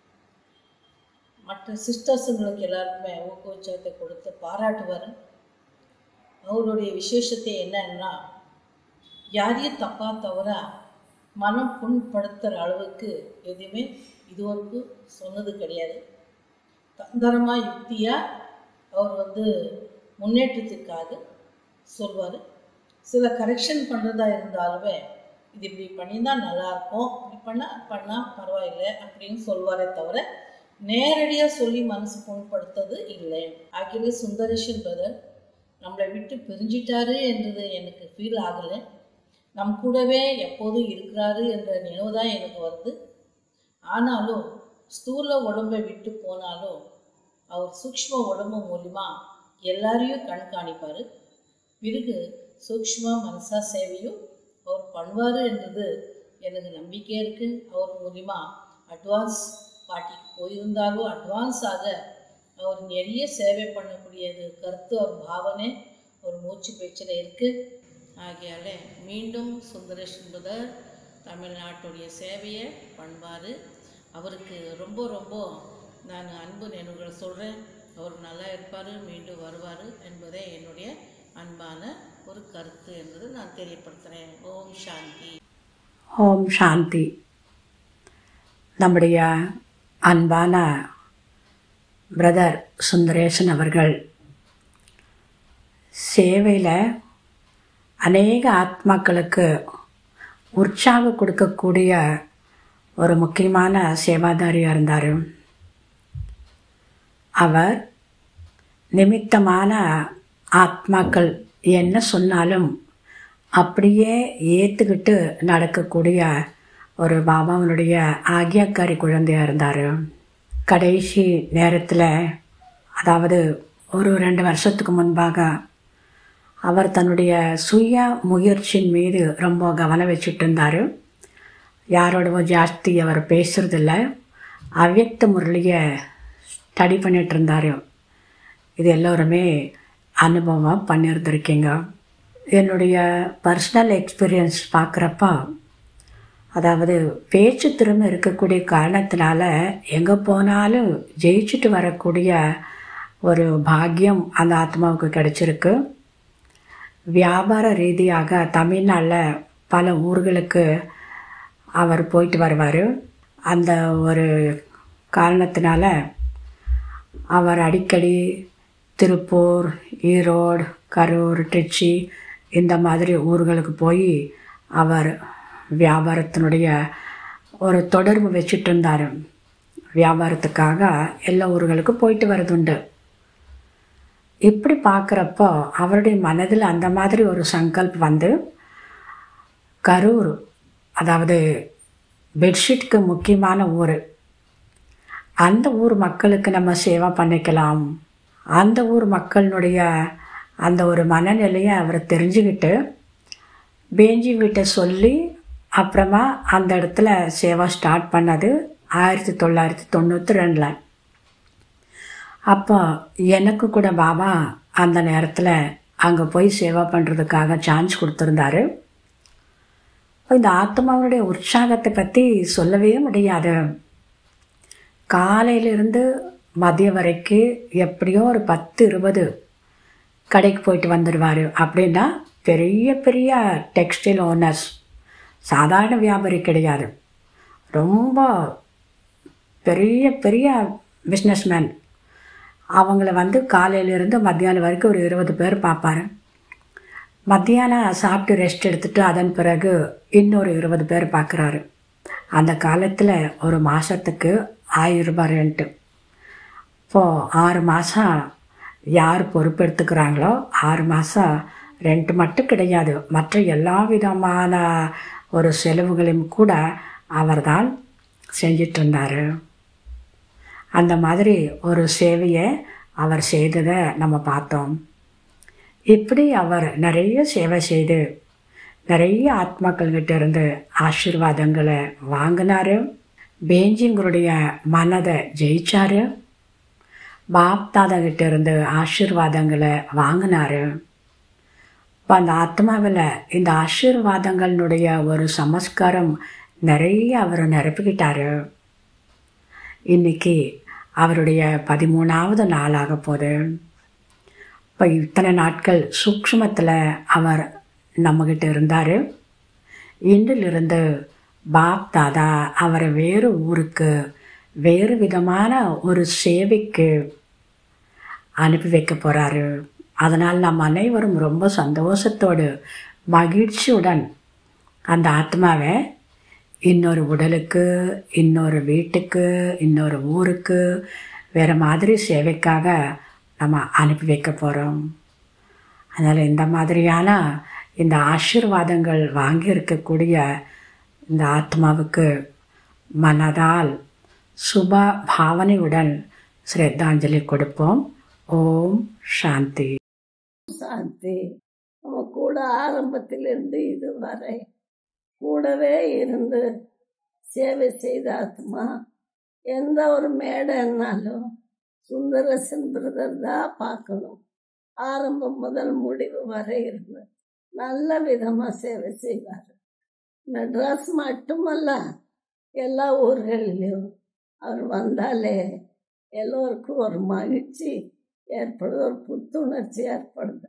மற்ற சிஸ்டர்ஸுங்களுக்கு எல்லாருக்குமே ஊக்கு உற்சாகத்தை கொடுத்து பாராட்டுவார் அவருடைய விசேஷத்தை என்னன்னா யாரையும் தப்பாக தவிர மனம் புண்படுத்துகிற அளவுக்கு எதுவுமே இதுவரைக்கும் சொன்னது கிடையாது தந்திரமாக யுக்தியாக அவர் வந்து முன்னேற்றத்திற்காக சொல்வார் சில கரெக்ஷன் பண்ணுறதா இருந்தாலுமே இது இப்படி பண்ணியிருந்தா நல்லாயிருக்கும் இப்படி பண்ணால் பண்ணால் பரவாயில்லை அப்படின்னு சொல்வாரே தவிர நேரடியாக சொல்லி மனசு புண்படுத்தது இல்லை ஆகிய சுந்தரேஷன் பிரதர் நம்மளை விட்டு பிரிஞ்சிட்டாரு என்றது எனக்கு ஃபீல் ஆகலை நம் கூடவே எப்போதும் இருக்கிறாரு என்ற நினைவு தான் எனக்கு வருது ஆனாலும் ஸ்தூல உடம்பை விட்டு போனாலும் அவர் சூக்ஷ்ம உடம்பு மூலிமா எல்லாரையும் கண்காணிப்பார் பிறகு சூக்ஷ்ம மனசா சேவையும் அவர் பண்ணுவார் என்றது எனக்கு நம்பிக்கை இருக்குது அவர் மூலிமா அட்வான்ஸ் பாட்டிக்கு போயிருந்தாலும் அட்வான்ஸாக அவர் நிறைய சேவை பண்ணக்கூடியது கருத்து அவர் பாவனை ஒரு மூச்சு பேச்சில் இருக்குது ஆகையால் மீண்டும் சுந்தரேஷ் என்பவர் தமிழ்நாட்டுடைய சேவையை பண்ணுவார் அவருக்கு ரொம்ப ரொம்ப நான் அன்பு நினைவுகளை சொல்கிறேன் அவர் நல்லா இருப்பார் மீண்டும் வருவார் என்பதே என்னுடைய அன்பான ஒரு கருத்து என்பது நான் தெரியப்படுத்துகிறேன் ஓம் சாந்தி ஓம் சாந்தி நம்முடைய அன்பான பிரதர் சுந்தரேசன் அவர்கள் சேவையில் அநேக ஆத்மாக்களுக்கு உற்சாகம் கொடுக்கக்கூடிய ஒரு முக்கியமான சேவாதாரியாக இருந்தார் அவர் நிமித்தமான ஆத்மாக்கள் என்ன சொன்னாலும் அப்படியே ஏற்றுக்கிட்டு நடக்கக்கூடிய ஒரு பாபாவனுடைய ஆக்யாக்காரி குழந்தையாக இருந்தார் கடைசி நேரத்தில் அதாவது ஒரு ரெண்டு வருஷத்துக்கு முன்பாக அவர் தன்னுடைய சுய முயற்சியின் மீது ரொம்ப கவனம் வச்சுட்டு இருந்தார் யாரோடவும் ஜாஸ்தி அவர் பேசுறதில்ல அவ்யக்த முரளியை ஸ்டடி பண்ணிட்டு இருந்தார் இது எல்லோருமே அனுபவம் பண்ணியிருந்திருக்கீங்க என்னுடைய பர்சனல் எக்ஸ்பீரியன்ஸ் பார்க்குறப்ப அதாவது பேச்சு திறமை இருக்கக்கூடிய காரணத்தினால எங்கே போனாலும் ஜெயிச்சுட்டு வரக்கூடிய ஒரு பாக்கியம் அந்த ஆத்மாவுக்கு கிடைச்சிருக்கு வியாபார ரீதியாக தமிழ்நாட்டில் பல ஊர்களுக்கு அவர் போயிட்டு வருவார் அந்த ஒரு காரணத்தினால அவர் அடிக்கடி திருப்பூர் ஈரோடு கரூர் திருச்சி இந்த மாதிரி ஊர்களுக்கு போய் அவர் வியாபாரத்தினுடைய ஒரு தொடர்பு வச்சுட்டு இருந்தார் வியாபாரத்துக்காக எல்லா ஊர்களுக்கும் போயிட்டு வரதுண்டு இப்படி பார்க்குறப்போ அவருடைய மனதில் அந்த மாதிரி ஒரு சங்கல்ப் வந்து கரூர் அதாவது பெட்ஷீட்டுக்கு முக்கியமான ஊர் அந்த ஊர் மக்களுக்கு நம்ம சேவை பண்ணிக்கலாம் அந்த ஊர் மக்களினுடைய அந்த ஒரு மனநிலையை அவர் தெரிஞ்சுக்கிட்டு பேஞ்சி வீட்டை சொல்லி அப்புறமா அந்த இடத்துல சேவை ஸ்டார்ட் பண்ணது ஆயிரத்தி தொள்ளாயிரத்தி தொண்ணூற்றி ரெண்டில் அப்போ எனக்கு கூட பாபா அந்த நேரத்தில் அங்கே போய் சேவை பண்ணுறதுக்காக சான்ஸ் கொடுத்துருந்தாரு இந்த ஆத்மாவுடைய உற்சாகத்தை பற்றி சொல்லவே முடியாது காலையிலிருந்து மதியம் வரைக்கும் எப்படியோ ஒரு பத்து இருபது கடைக்கு போயிட்டு வந்துடுவார் அப்படின்னா பெரிய பெரிய டெக்ஸ்டைல் ஓனர்ஸ் சாதாரண வியாபாரி கிடையாது ரொம்ப பெரிய பெரிய பிஸ்னஸ்மேன் அவங்கள வந்து காலையிலேருந்து மத்தியானம் வரைக்கும் ஒரு இருபது பேர் பார்ப்பாரு மத்தியானம் சாப்பிட்டு ரெஸ்ட் எடுத்துட்டு அதன் பிறகு இன்னொரு இருபது பேர் பார்க்குறாரு அந்த காலத்தில் ஒரு மாதத்துக்கு ஆயிரம் ரூபாய் ரெண்ட்டு இப்போது ஆறு மாதம் யார் பொறுப்பெடுத்துக்கிறாங்களோ ஆறு மாதம் ரெண்ட் மட்டும் கிடையாது மற்ற எல்லா விதமான ஒரு செலவுகளையும் கூட அவர்தான் செஞ்சிட்டு இருந்தார் அந்த மாதிரி ஒரு சேவையை அவர் செய்ததை நம்ம பார்த்தோம் இப்படி அவர் நிறைய சேவை செய்து நிறைய ஆத்மாக்கள்கிட்ட இருந்து ஆசீர்வாதங்களை வாங்கினாரு பேஞ்சிங்களுடைய மனதை ஜெயிச்சாரு பாப்தாதா கிட்ட இருந்து ஆசீர்வாதங்களை வாங்கினாரு இப்போ அந்த ஆத்மாவில் இந்த ஆசீர்வாதங்களுடைய ஒரு சமஸ்காரம் நிறைய அவர் நிரப்பிக்கிட்டாரு இன்னைக்கு அவருடைய பதிமூணாவது நாளாக போகுது இப்போ இத்தனை நாட்கள் சூக்ஷ்மத்தில் அவர் நம்மக்கிட்ட இருந்தார் இன்றிலிருந்து பாப் தாதா அவரை வேறு ஊருக்கு வேறு விதமான ஒரு சேவைக்கு அனுப்பி வைக்க போகிறாரு அதனால் நாம் அனைவரும் ரொம்ப சந்தோஷத்தோடு மகிழ்ச்சியுடன் அந்த ஆத்மாவை இன்னொரு உடலுக்கு இன்னொரு வீட்டுக்கு இன்னொரு ஊருக்கு வேறு மாதிரி சேவைக்காக நம்ம அனுப்பி வைக்க போகிறோம் அதனால் இந்த மாதிரியான இந்த ஆசீர்வாதங்கள் வாங்கி இருக்கக்கூடிய இந்த ஆத்மாவுக்கு மனதால் சுப பாவனையுடன் ஸ்ரத்தாஞ்சலி கொடுப்போம் ஓம் சாந்தி சாந்தி அவன் கூட ஆரம்பத்திலிருந்து இதுவரை கூடவே இருந்து சேவை செய்த ஆத்மா எந்த ஒரு மேடைன்னாலும் சுந்தரசன் பிரதர் தான் பார்க்கணும் ஆரம்பம் முதல் முடிவு வரை இருந்து நல்ல விதமாக சேவை செய்வார் மெட்ராஸ் மட்டுமல்ல எல்லா ஊர்களிலும் அவர் வந்தாலே எல்லோருக்கும் ஒரு மகிழ்ச்சி ஏற்படுது ஒரு புத்துணர்ச்சி ஏற்படுது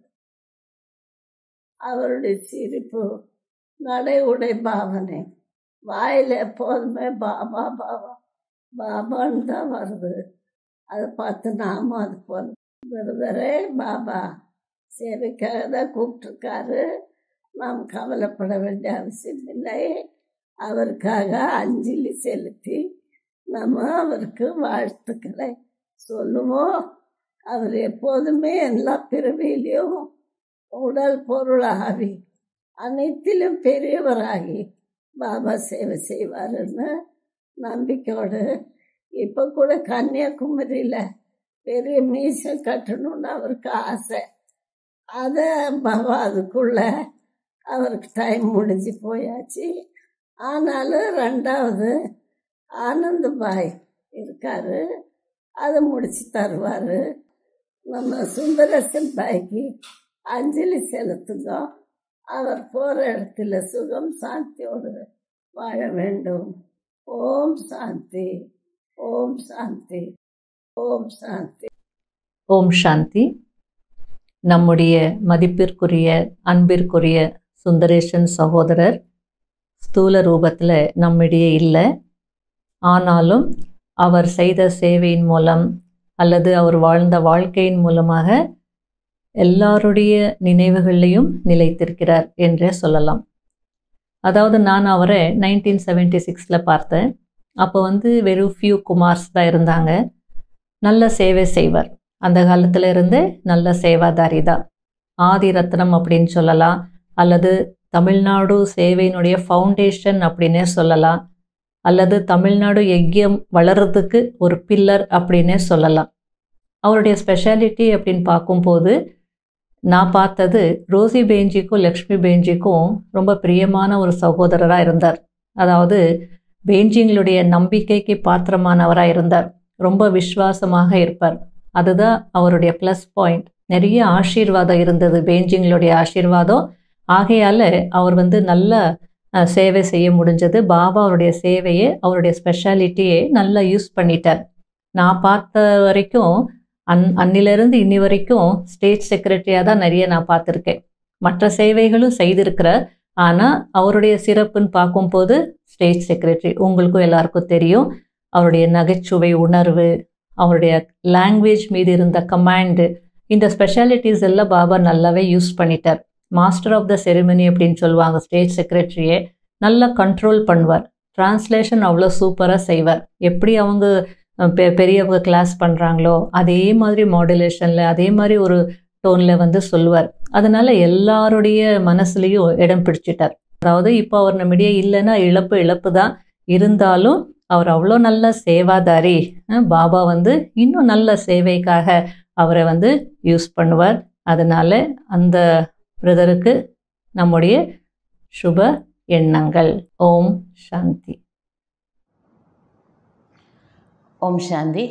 அவருடைய சிரிப்பு நடை உடை பாவனை வாயில் எப்போதுமே பாபா பாபா பாபான்னு தான் வருது அதை பார்த்து நாமும் அது போல விருதரே பாபா சேவைக்காக தான் கூப்பிட்டுருக்காரு நாம் கவலைப்பட வேண்டிய அவசியம் இல்லை அவருக்காக அஞ்சலி செலுத்தி நம்ம அவருக்கு வாழ்த்துக்களை சொல்லுவோம் அவர் எப்போதுமே எல்லா பிறவியிலையும் உடல் பொருள் ஆவி அனைத்திலும் பெரியவராகி பாபா சேவை செய்வாருன்னு நம்பிக்கையோடு இப்போ கூட கன்னியாகுமரியில் பெரிய மீசம் கட்டணும்னு அவருக்கு ஆசை அதை பாபா அதுக்குள்ள அவருக்கு டைம் முடிஞ்சு போயாச்சு ஆனாலும் ரெண்டாவது ஆனந்த் பாய் இருக்காரு அதை முடிச்சு தருவார் நம்ம சுந்தரசன் பாய்க்கு அஞ்சலி செலுத்துங்க அவர் போகிற இடத்துல சுகம் சாந்தியோடு வாழ வேண்டும் ஓம் சாந்தி ஓம் சாந்தி ஓம் சாந்தி ஓம் சாந்தி நம்முடைய மதிப்பிற்குரிய அன்பிற்குரிய சுந்தரேசன் சகோதரர் ஸ்தூல ரூபத்தில் நம்மிடையே இல்லை ஆனாலும் அவர் செய்த சேவையின் மூலம் அல்லது அவர் வாழ்ந்த வாழ்க்கையின் மூலமாக எல்லாருடைய நினைவுகள்லையும் நிலைத்திருக்கிறார் என்றே சொல்லலாம் அதாவது நான் அவரை நைன்டீன் செவன்டி சிக்ஸில் பார்த்தேன் அப்போ வந்து வெறும் ஃபியூ குமார்ஸ் தான் இருந்தாங்க நல்ல சேவை செய்வார் அந்த காலத்தில் இருந்து நல்ல சேவாதாரி தான் ஆதி ரத்னம் அப்படின்னு சொல்லலாம் அல்லது தமிழ்நாடு சேவையினுடைய ஃபவுண்டேஷன் அப்படின்னே சொல்லலாம் அல்லது தமிழ்நாடு யஜ்யம் வளர்கிறதுக்கு ஒரு பில்லர் அப்படின்னே சொல்லலாம் அவருடைய ஸ்பெஷாலிட்டி அப்படின்னு பார்க்கும்போது நான் பார்த்தது ரோசி பேஞ்சிக்கும் லக்ஷ்மி பேஞ்சிக்கும் ரொம்ப பிரியமான ஒரு சகோதரராக இருந்தார் அதாவது பேஞ்சிங்களுடைய நம்பிக்கைக்கு பாத்திரமானவராக இருந்தார் ரொம்ப விசுவாசமாக இருப்பார் அதுதான் அவருடைய ப்ளஸ் பாயிண்ட் நிறைய ஆசீர்வாதம் இருந்தது பெய்ஜிங்களுடைய ஆசீர்வாதம் ஆகையால் அவர் வந்து நல்ல அஹ், சேவை செய்ய முடிஞ்சது பாபா அவருடைய சேவையை அவருடைய ஸ்பெஷாலிட்டியை நல்லா யூஸ் பண்ணிட்டார் நான் பார்த்த வரைக்கும் அன் அன்னிலிருந்து இன்னி வரைக்கும் ஸ்டேட் செக்ரட்டரியாக தான் நிறைய நான் பார்த்துருக்கேன் மற்ற சேவைகளும் செய்திருக்கிறார் ஆனால் அவருடைய சிறப்புன்னு பார்க்கும்போது ஸ்டேட் செக்ரட்டரி உங்களுக்கும் எல்லாருக்கும் தெரியும் அவருடைய நகைச்சுவை உணர்வு அவருடைய லாங்குவேஜ் மீது இருந்த கமாண்டு இந்த ஸ்பெஷாலிட்டிஸ் எல்லாம் பாபா நல்லாவே யூஸ் பண்ணிட்டார் மாஸ்டர் ஆஃப் த செரிமனி அப்படின்னு சொல்லுவாங்க ஸ்டேட் செக்ரட்டரியே நல்லா கண்ட்ரோல் பண்ணுவார் டிரான்ஸ்லேஷன் அவ்வளோ சூப்பராக செய்வார் எப்படி அவங்க அஹ், பெ பெரியவங்க கிளாஸ் பண்ணுறாங்களோ அதே மாதிரி மாடுலேஷனில் அதே மாதிரி ஒரு டோனில் வந்து சொல்லுவார் அதனால எல்லாருடைய மனசுலேயும் இடம் பிடிச்சிட்டார் அதாவது இப்போ அவர் நம்மிடையே இல்லைன்னா இழப்பு இழப்பு தான் இருந்தாலும் அவர் அவ்வளோ நல்ல சேவாதாரி அஹ், பாபா வந்து இன்னும் நல்ல சேவைக்காக அவரை வந்து யூஸ் பண்ணுவார் அதனால அந்த பிரதருக்கு நம்முடைய சுப எண்ணங்கள் ஓம் சாந்தி ஓம் சாந்தி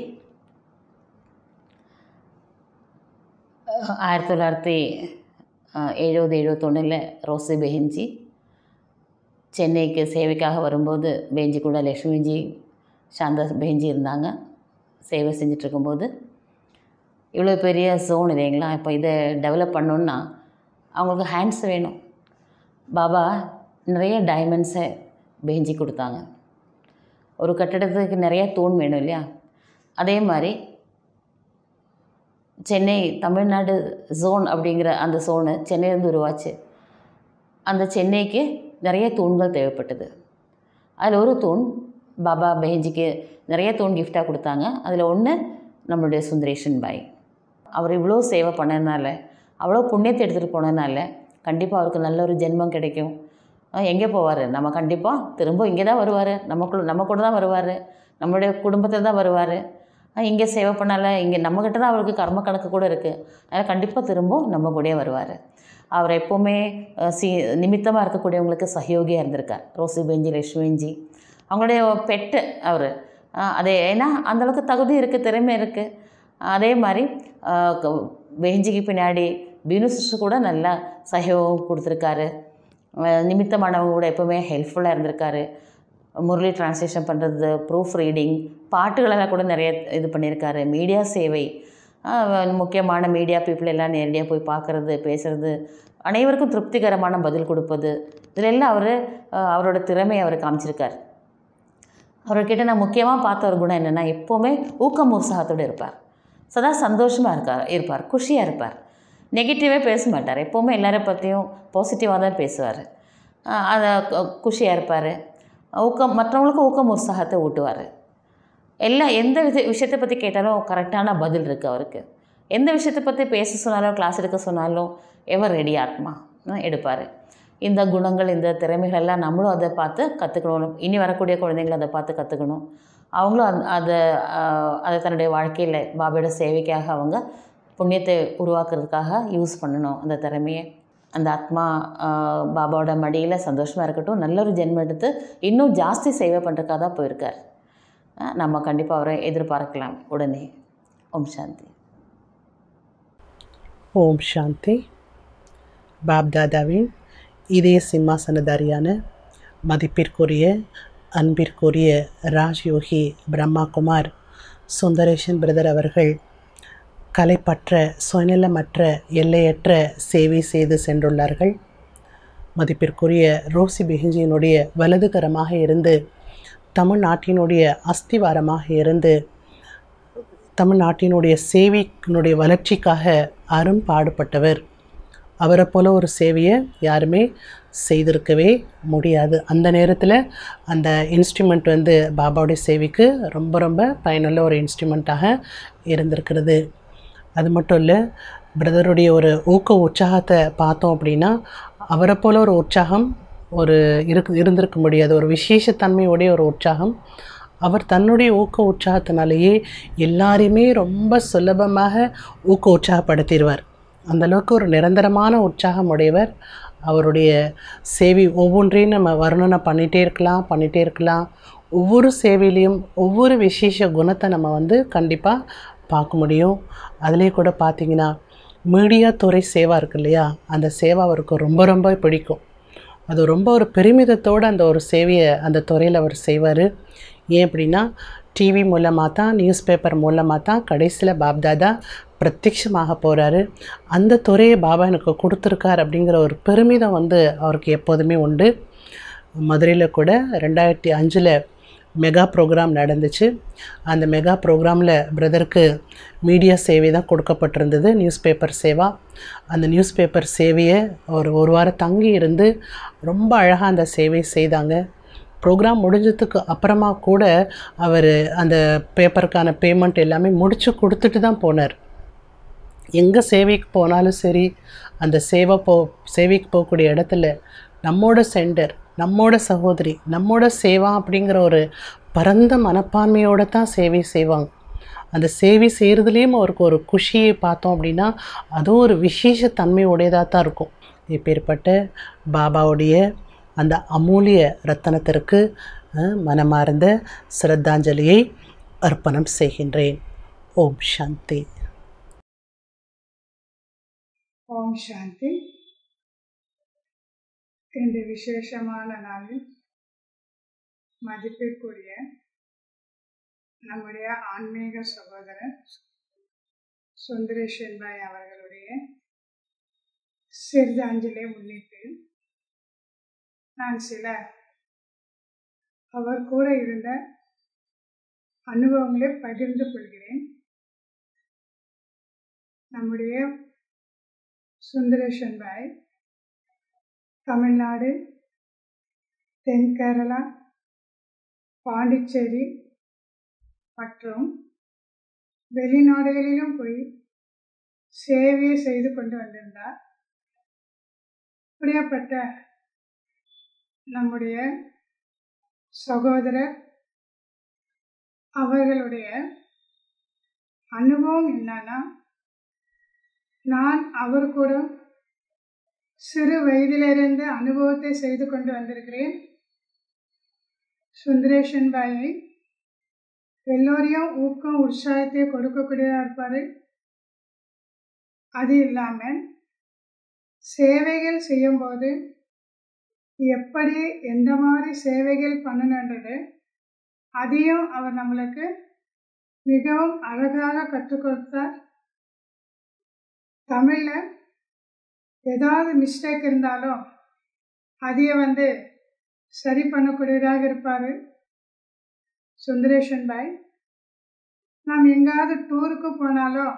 அஹ் ஆயிரத்தி தொள்ளாயிரத்தி அஹ், எழுபது எழுபத்தொன்னில் ரோசி பெஹின்ஜி சென்னைக்கு சேவைக்காக வரும்போது பெஞ்சி கூட லக்ஷ்மிஜி சாந்தா பெஞ்சி இருந்தாங்க சேவை செஞ்சுட்டு இருக்கும்போது இவ்வளோ பெரிய ஜோன் இல்லைங்களா இப்போ இதை டெவலப் பண்ணணுன்னா அவங்களுக்கு ஹேண்ட்ஸ் வேணும் பாபா நிறைய டைமண்ட்ஸை பெஞ்சி கொடுத்தாங்க ஒரு கட்டடத்துக்கு நிறைய தூண் வேணும் இல்லையா அதே மாதிரி சென்னை தமிழ்நாடு ஜோன் அப்படிங்கிற அந்த ஜோனு சென்னையிலேருந்து உருவாச்சு அந்த சென்னைக்கு நிறைய தூண்கள் தேவைப்பட்டது அதில் ஒரு தூண் பாபா பெஹஞ்சிக்கு நிறைய தூண் கிஃப்டாக கொடுத்தாங்க அதில் ஒன்று நம்மளுடைய சுந்தரேஷன் பாய் அவர் இவ்வளோ சேவை பண்ணதுனால அவ்வளோ புண்ணியத்தை எடுத்துகிட்டு போனதுனால கண்டிப்பாக அவருக்கு நல்ல ஒரு ஜென்மம் கிடைக்கும் அஹ் எங்கே போவார் நம்ம கண்டிப்பாக திரும்ப இங்கே தான் வருவார் நமக்குள்ள நம்ம கூட தான் வருவார் நம்மளுடைய குடும்பத்தில் தான் வருவார் இங்கே சேவை பண்ணால இங்கே நம்மக்கிட்ட தான் அவருக்கு கர்ம கணக்கு கூட இருக்குது அதனால் கண்டிப்பாக திரும்ப நம்ம கூடயே வருவார் அவர் எப்போவுமே அஹ், சி நிமித்தமாக இருக்கக்கூடியவங்களுக்கு சஹயோகியாக இருந்திருக்கார் ரோசி பெஞ்சி லட்சுமிஞ்சி அவங்களுடைய பெட்டு அவர் அதே ஏன்னா அந்தளவுக்கு தகுதி இருக்குது திறமை இருக்குது அதே மாதிரி அஹ், க- பெஞ்சிக்கு பின்னாடி பீனு சிஸ்டர் கூட நல்லா சஹயோகம் கொடுத்துருக்காரு அஹ், நிமித்தமானவங்க கூட எப்போவுமே ஹெல்ப்ஃபுல்லாக இருந்திருக்காரு முரளி டிரான்ஸ்லேஷன் பண்ணுறது ப்ரூஃப் ரீடிங் பாட்டுகளெல்லாம் கூட நிறைய இது பண்ணியிருக்காரு மீடியா சேவை ஆஹ் முக்கியமான மீடியா பீப்புள் எல்லாம் நேரடியாக போய் பார்க்குறது பேசுகிறது அனைவருக்கும் திருப்திகரமான பதில் கொடுப்பது இதில் எல்லாம் அவர் அவரோட திறமையை அவர் காமிச்சிருக்கார் அவர்கிட்ட நான் முக்கியமாக பார்த்த ஒரு குணம் என்னென்னா எப்போவுமே ஊக்கம் உற்சாகத்தோடு இருப்பார் சதா சந்தோஷமாக இருக்கார் இருப்பார் குஷியாக இருப்பார் நெகட்டிவே பேச மாட்டார் எப்போவுமே எல்லாரை பற்றியும் பாசிட்டிவாக தான் பேசுவார் அதை குஷியாக இருப்பார் ஊக்கம் மற்றவங்களுக்கு ஊக்கம் உற்சாகத்தை ஊட்டுவார் எல்லா எந்த வித விஷயத்தை பற்றி கேட்டாலும் கரெக்டான பதில் இருக்குது அவருக்கு எந்த விஷயத்தை பற்றி பேச சொன்னாலும் கிளாஸ் எடுக்க சொன்னாலும் எவர் ரெடி ஆத்மா எடுப்பார் இந்த குணங்கள் இந்த திறமைகள் எல்லாம் நம்மளும் அதை பார்த்து கற்றுக்கணும் இனி வரக்கூடிய குழந்தைங்களை அதை பார்த்து கற்றுக்கணும் அவங்களும் அந்த அதை ஆஹ், அதை தன்னுடைய வாழ்க்கையில் பாபாவோட சேவைக்காக அவங்க புண்ணியத்தை உருவாக்குறதுக்காக யூஸ் பண்ணணும் அந்த திறமையை அந்த ஆத்மா ஆஹ், பாபாவோட மடியில் சந்தோஷமாக இருக்கட்டும் நல்ல ஒரு ஜென்மம் எடுத்து இன்னும் ஜாஸ்தி சேவை பண்ணுறதுக்காக தான் போயிருக்கார் ஆஹ், நம்ம கண்டிப்பாக அவரை எதிர்பார்க்கலாம் உடனே ஓம் சாந்தி ஓம் சாந்தி பாப்தாதாவின் இதய சிம்மாசனதாரியான மதிப்பிற்குரிய அன்பிற்குரிய ராஜயோகி பிரம்மாகுமார் சுந்தரேஷன் பிரதர் அவர்கள் கலைப்பற்ற சுயநலமற்ற எல்லையற்ற சேவை செய்து சென்றுள்ளார்கள் மதிப்பிற்குரிய ரோசி பிஹிஞ்சியினுடைய வலதுகரமாக இருந்து தமிழ்நாட்டினுடைய அஸ்திவாரமாக இருந்து தமிழ்நாட்டினுடைய சேவையினுடைய வளர்ச்சிக்காக அரும் பாடுபட்டவர் அவரை போல ஒரு சேவையை யாருமே செய்திருக்கவே முடியாது அந்த நேரத்தில் அந்த இன்ஸ்ட்ருமெண்ட் வந்து பாபாவுடைய சேவைக்கு ரொம்ப ரொம்ப பயனுள்ள ஒரு இன்ஸ்ட்ருமெண்ட்டாக இருந்திருக்கிறது அது மட்டும் இல்லை பிரதருடைய ஒரு ஊக்க உற்சாகத்தை பார்த்தோம் அப்படின்னா அவரை போல ஒரு உற்சாகம் ஒரு இருக்கு இருந்திருக்க முடியாது ஒரு விசேஷத்தன்மையுடைய ஒரு உற்சாகம் அவர் தன்னுடைய ஊக்க உற்சாகத்தினாலேயே எல்லாரையுமே ரொம்ப சுலபமாக ஊக்க உற்சாகப்படுத்திடுவார் அந்தளவுக்கு ஒரு நிரந்தரமான உற்சாகம் உடையவர் அவருடைய சேவை ஒவ்வொன்றையும் நம்ம வர்ணனை பண்ணிகிட்டே இருக்கலாம் பண்ணிகிட்டே இருக்கலாம் ஒவ்வொரு சேவையிலையும் ஒவ்வொரு விசேஷ குணத்தை நம்ம வந்து கண்டிப்பாக பார்க்க முடியும் அதிலே கூட பார்த்தீங்கன்னா மீடியா துறை சேவா இருக்கு இல்லையா அந்த சேவை அவருக்கு ரொம்ப ரொம்ப பிடிக்கும் அது ரொம்ப ஒரு பெருமிதத்தோடு அந்த ஒரு சேவையை அந்த துறையில் அவர் செய்வார் ஏன் அப்படின்னா டிவி மூலமாக தான் நியூஸ் பேப்பர் மூலமாக தான் கடைசியில் பாப்தாதா பிரத்யட்சமாக போகிறாரு அந்த துறையை பாபா எனக்கு கொடுத்துருக்கார் அப்படிங்கிற ஒரு பெருமிதம் வந்து அவருக்கு எப்போதுமே உண்டு மதுரையில் கூட ரெண்டாயிரத்தி அஞ்சில் மெகா ப்ரோக்ராம் நடந்துச்சு அந்த மெகா ப்ரோக்ராமில் பிரதருக்கு மீடியா சேவை தான் கொடுக்கப்பட்டிருந்தது நியூஸ் பேப்பர் சேவா அந்த நியூஸ் பேப்பர் சேவையை ஒரு ஒரு வாரம் தங்கி இருந்து ரொம்ப அழகாக அந்த சேவை செய்தாங்க ப்ரோக்ராம் முடிஞ்சதுக்கு அப்புறமா கூட அவர் அந்த பேப்பருக்கான பேமெண்ட் எல்லாமே முடித்து கொடுத்துட்டு தான் போனார் எங்கே சேவைக்கு போனாலும் சரி அந்த சேவை போ சேவைக்கு போகக்கூடிய இடத்துல நம்மோட சென்டர் நம்மோட சகோதரி நம்மோட சேவா அப்படிங்கிற ஒரு பரந்த மனப்பான்மையோடு தான் சேவை செய்வாங்க அந்த சேவை செய்கிறதுலேயும் அவருக்கு ஒரு குஷியை பார்த்தோம் அப்படின்னா அதுவும் ஒரு விசேஷ தன்மை உடையதாக தான் இருக்கும் இப்பேற்பட்ட பாபாவுடைய அந்த அமூல்ய ரத்தனத்திற்கு அஹ், மனமார்ந்த சிரத்தாஞ்சலியை அர்ப்பணம் செய்கின்றேன் ஓம் சாந்தி ஓம் சாந்தி இந்த விசேஷமான நாளில் மதிப்பிற்குரிய நம்முடைய ஆன்மீக சகோதரர் சுந்தரேஷன் பாய் அவர்களுடைய சிறுதாஞ்சலை முன்னிட்டு நான் சில அவர் கூட இருந்த அனுபவங்களை பகிர்ந்து கொள்கிறேன் நம்முடைய சுந்தரேஷன் பாய் தமிழ்நாடு தென் கேரளா பாண்டிச்சேரி மற்றும் வெளிநாடுகளிலும் போய் சேவையை செய்து கொண்டு வந்திருந்தார் அப்படியாப்பட்ட நம்முடைய சகோதரர் அவர்களுடைய அனுபவம் என்னன்னா நான் அவர் கூட சிறு வயதிலிருந்து அனுபவத்தை செய்து கொண்டு வந்திருக்கிறேன் சுந்தரேஷன் பாயை எல்லோரையும் ஊக்கம் உற்சாகத்தை கொடுக்கக்கூடியதாக இருப்பார் அது இல்லாமல் சேவைகள் செய்யும்போது எப்படி எந்த மாதிரி சேவைகள் பண்ணணுன்றது அதையும் அவர் நம்மளுக்கு மிகவும் அழகாக கற்றுக் கொடுத்தார் தமிழில் ஏதாவது மிஸ்டேக் இருந்தாலும் அதையே வந்து சரி பண்ணக்கூடியதாக இருப்பார் சுந்தரேஷன் பாய் நாம் எங்காவது டூருக்கு போனாலும்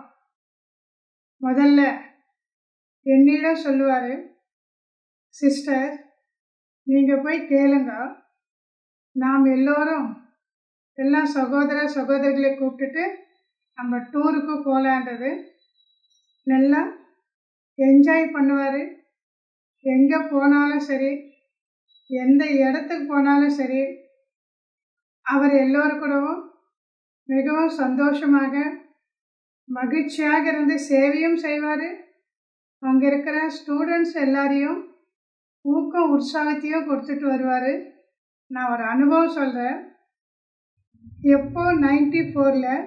முதல்ல என்னிடம் சொல்லுவார் சிஸ்டர் நீங்கள் போய் கேளுங்க நாம் எல்லோரும் எல்லாம் சகோதர சகோதரிகளை கூப்பிட்டுட்டு நம்ம டூருக்கு போகலான்றது நல்லா என்ஜாய் பண்ணுவார் எங்கே போனாலும் சரி எந்த இடத்துக்கு போனாலும் சரி அவர் எல்லோரு கூடவும் மிகவும் சந்தோஷமாக மகிழ்ச்சியாக இருந்து சேவையும் செய்வார் அங்கே இருக்கிற ஸ்டூடெண்ட்ஸ் எல்லாரையும் ஊக்கம் உற்சாகத்தையும் கொடுத்துட்டு வருவார் நான் ஒரு அனுபவம் சொல்கிறேன் எப்போ நைன்டி ஃபோரில்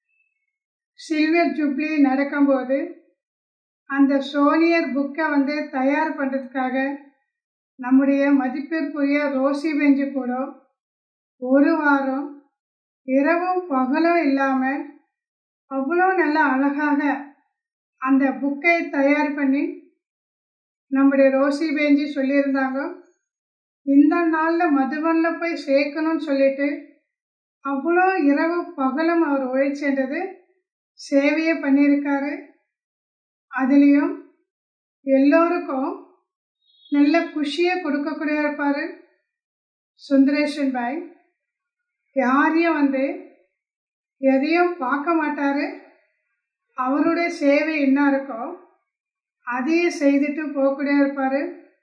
சில்வர் ஜூப்ளி நடக்கும்போது அந்த சோனியர் புக்கை வந்து தயார் பண்ணுறதுக்காக நம்முடைய மதிப்பிற்குரிய ரோசி பெஞ்சு கூட ஒரு வாரம் இரவும் பகலும் இல்லாமல் அவ்வளோ நல்லா அழகாக அந்த புக்கை தயார் பண்ணி நம்முடைய ரோசி பெஞ்சி சொல்லியிருந்தாங்க இந்த நாளில் மதுபனில் போய் சேர்க்கணும்னு சொல்லிட்டு அவ்வளோ இரவு பகலும் அவர் உழைச்சென்றது சேவையை பண்ணியிருக்காரு அதுலேயும் எல்லோருக்கும் நல்ல குஷியை கொடுக்கக்கூடிய இருப்பார் சுந்தரேஷன் பாய் யாரையும் வந்து எதையும் பார்க்க மாட்டார் அவருடைய சேவை என்ன இருக்கோ அதையே செய்துட்டு போகக்கூடிய இருப்பார்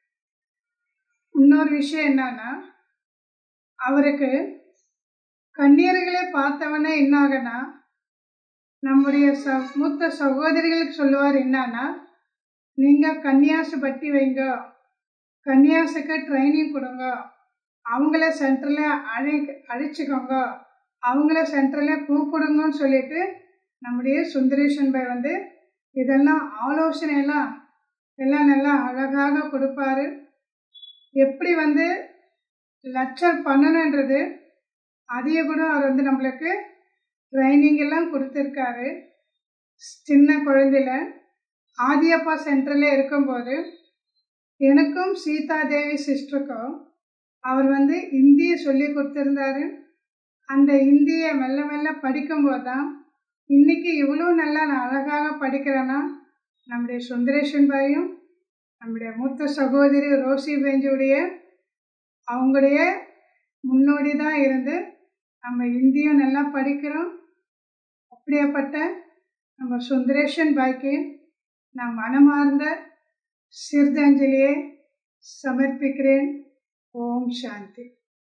இன்னொரு விஷயம் என்னன்னா அவருக்கு கண்ணீர்களை பார்த்தவனே என்ன ஆகுனா நம்முடைய ச மூத்த சகோதரிகளுக்கு சொல்லுவார் என்னன்னா நீங்கள் கன்னியாசு பட்டி வைங்க கன்னியாசுக்கு ட்ரைனிங் கொடுங்க அவங்கள சென்டரில் அழை அழிச்சுக்கோங்க அவங்கள சென்டரில் கூப்பிடுங்கன்னு சொல்லிட்டு நம்முடைய சுந்தரேஷன் பாய் வந்து இதெல்லாம் ஆலோசனையெல்லாம் எல்லாம் நல்லா அழகாக கொடுப்பாரு எப்படி வந்து லெக்சர் பண்ணணுன்றது அதையே கூட அவர் வந்து நம்மளுக்கு ட்ரைனிங் எல்லாம் கொடுத்துருக்காரு சின்ன குழந்தையில ஆதியப்பா சென்டரில் இருக்கும்போது எனக்கும் சீதா தேவி சிஸ்டருக்கும் அவர் வந்து இந்தியை சொல்லி கொடுத்துருந்தாரு அந்த இந்தியை மெல்ல மெல்ல படிக்கும்போது தான் இன்னைக்கு இவ்வளோ நல்லா நான் அழகாக படிக்கிறேன்னா நம்முடைய சுந்தரேஷன் பாயும் நம்முடைய மூத்த சகோதரி ரோசி பெஞ்சுடைய அவங்களுடைய முன்னோடி தான் இருந்து நம்ம இந்தியும் நல்லா படிக்கிறோம் அப்படியேப்பட்ட நம்ம சுந்தரேஷன் பாய்க்கு நான் மனமார்ந்த சிறுதஞ்சலியை சமர்ப்பிக்கிறேன் ஓம் சாந்தி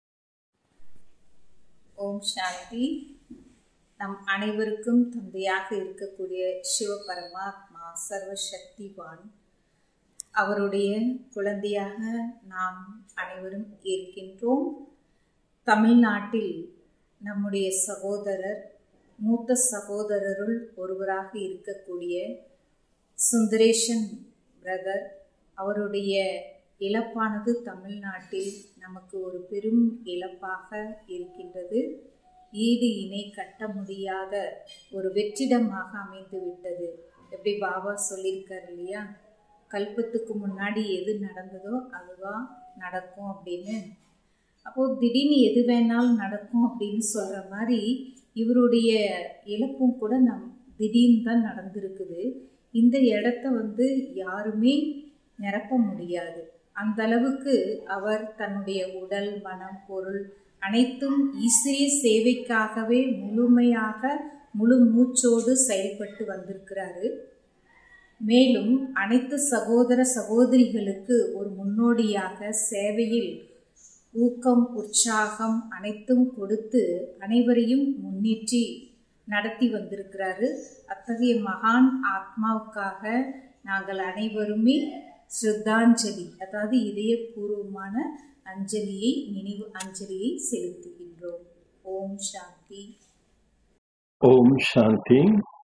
ஓம் சாந்தி நம் அனைவருக்கும் தந்தையாக இருக்கக்கூடிய சிவ பரமாத்மா சர்வசக்திவான் அவருடைய குழந்தையாக நாம் அனைவரும் இருக்கின்றோம் தமிழ்நாட்டில் நம்முடைய சகோதரர் மூத்த சகோதரருள் ஒருவராக இருக்கக்கூடிய சுந்தரேஷன் பிரதர் அவருடைய இழப்பானது தமிழ்நாட்டில் நமக்கு ஒரு பெரும் இழப்பாக இருக்கின்றது ஈடு இணை கட்ட முடியாத ஒரு வெற்றிடமாக அமைந்து விட்டது எப்படி பாபா சொல்லியிருக்கார் இல்லையா கல்பத்துக்கு முன்னாடி எது நடந்ததோ அதுவா நடக்கும் அப்படின்னு அப்போது திடீர்னு எது வேணாலும் நடக்கும் அப்படின்னு சொல்கிற மாதிரி இவருடைய இழப்பும் கூட நம் திடீர்னு தான் நடந்திருக்குது இந்த இடத்த வந்து யாருமே நிரப்ப முடியாது அந்த அளவுக்கு அவர் தன்னுடைய உடல் மனம் பொருள் அனைத்தும் ஈஸ்வரிய சேவைக்காகவே முழுமையாக முழு மூச்சோடு செயல்பட்டு வந்திருக்கிறாரு மேலும் அனைத்து சகோதர சகோதரிகளுக்கு ஒரு முன்னோடியாக சேவையில் ஊக்கம் உற்சாகம் அனைத்தும் கொடுத்து அனைவரையும் முன்னேற்றி நடத்தி வந்திருக்கிறாரு அத்தகைய மகான் ஆத்மாவுக்காக நாங்கள் அனைவருமே ஸ்ரத்தாஞ்சலி அதாவது இதயபூர்வமான அஞ்சலியை நினைவு அஞ்சலியை செலுத்துகின்றோம் ஓம் சாந்தி ஓம் சாந்தி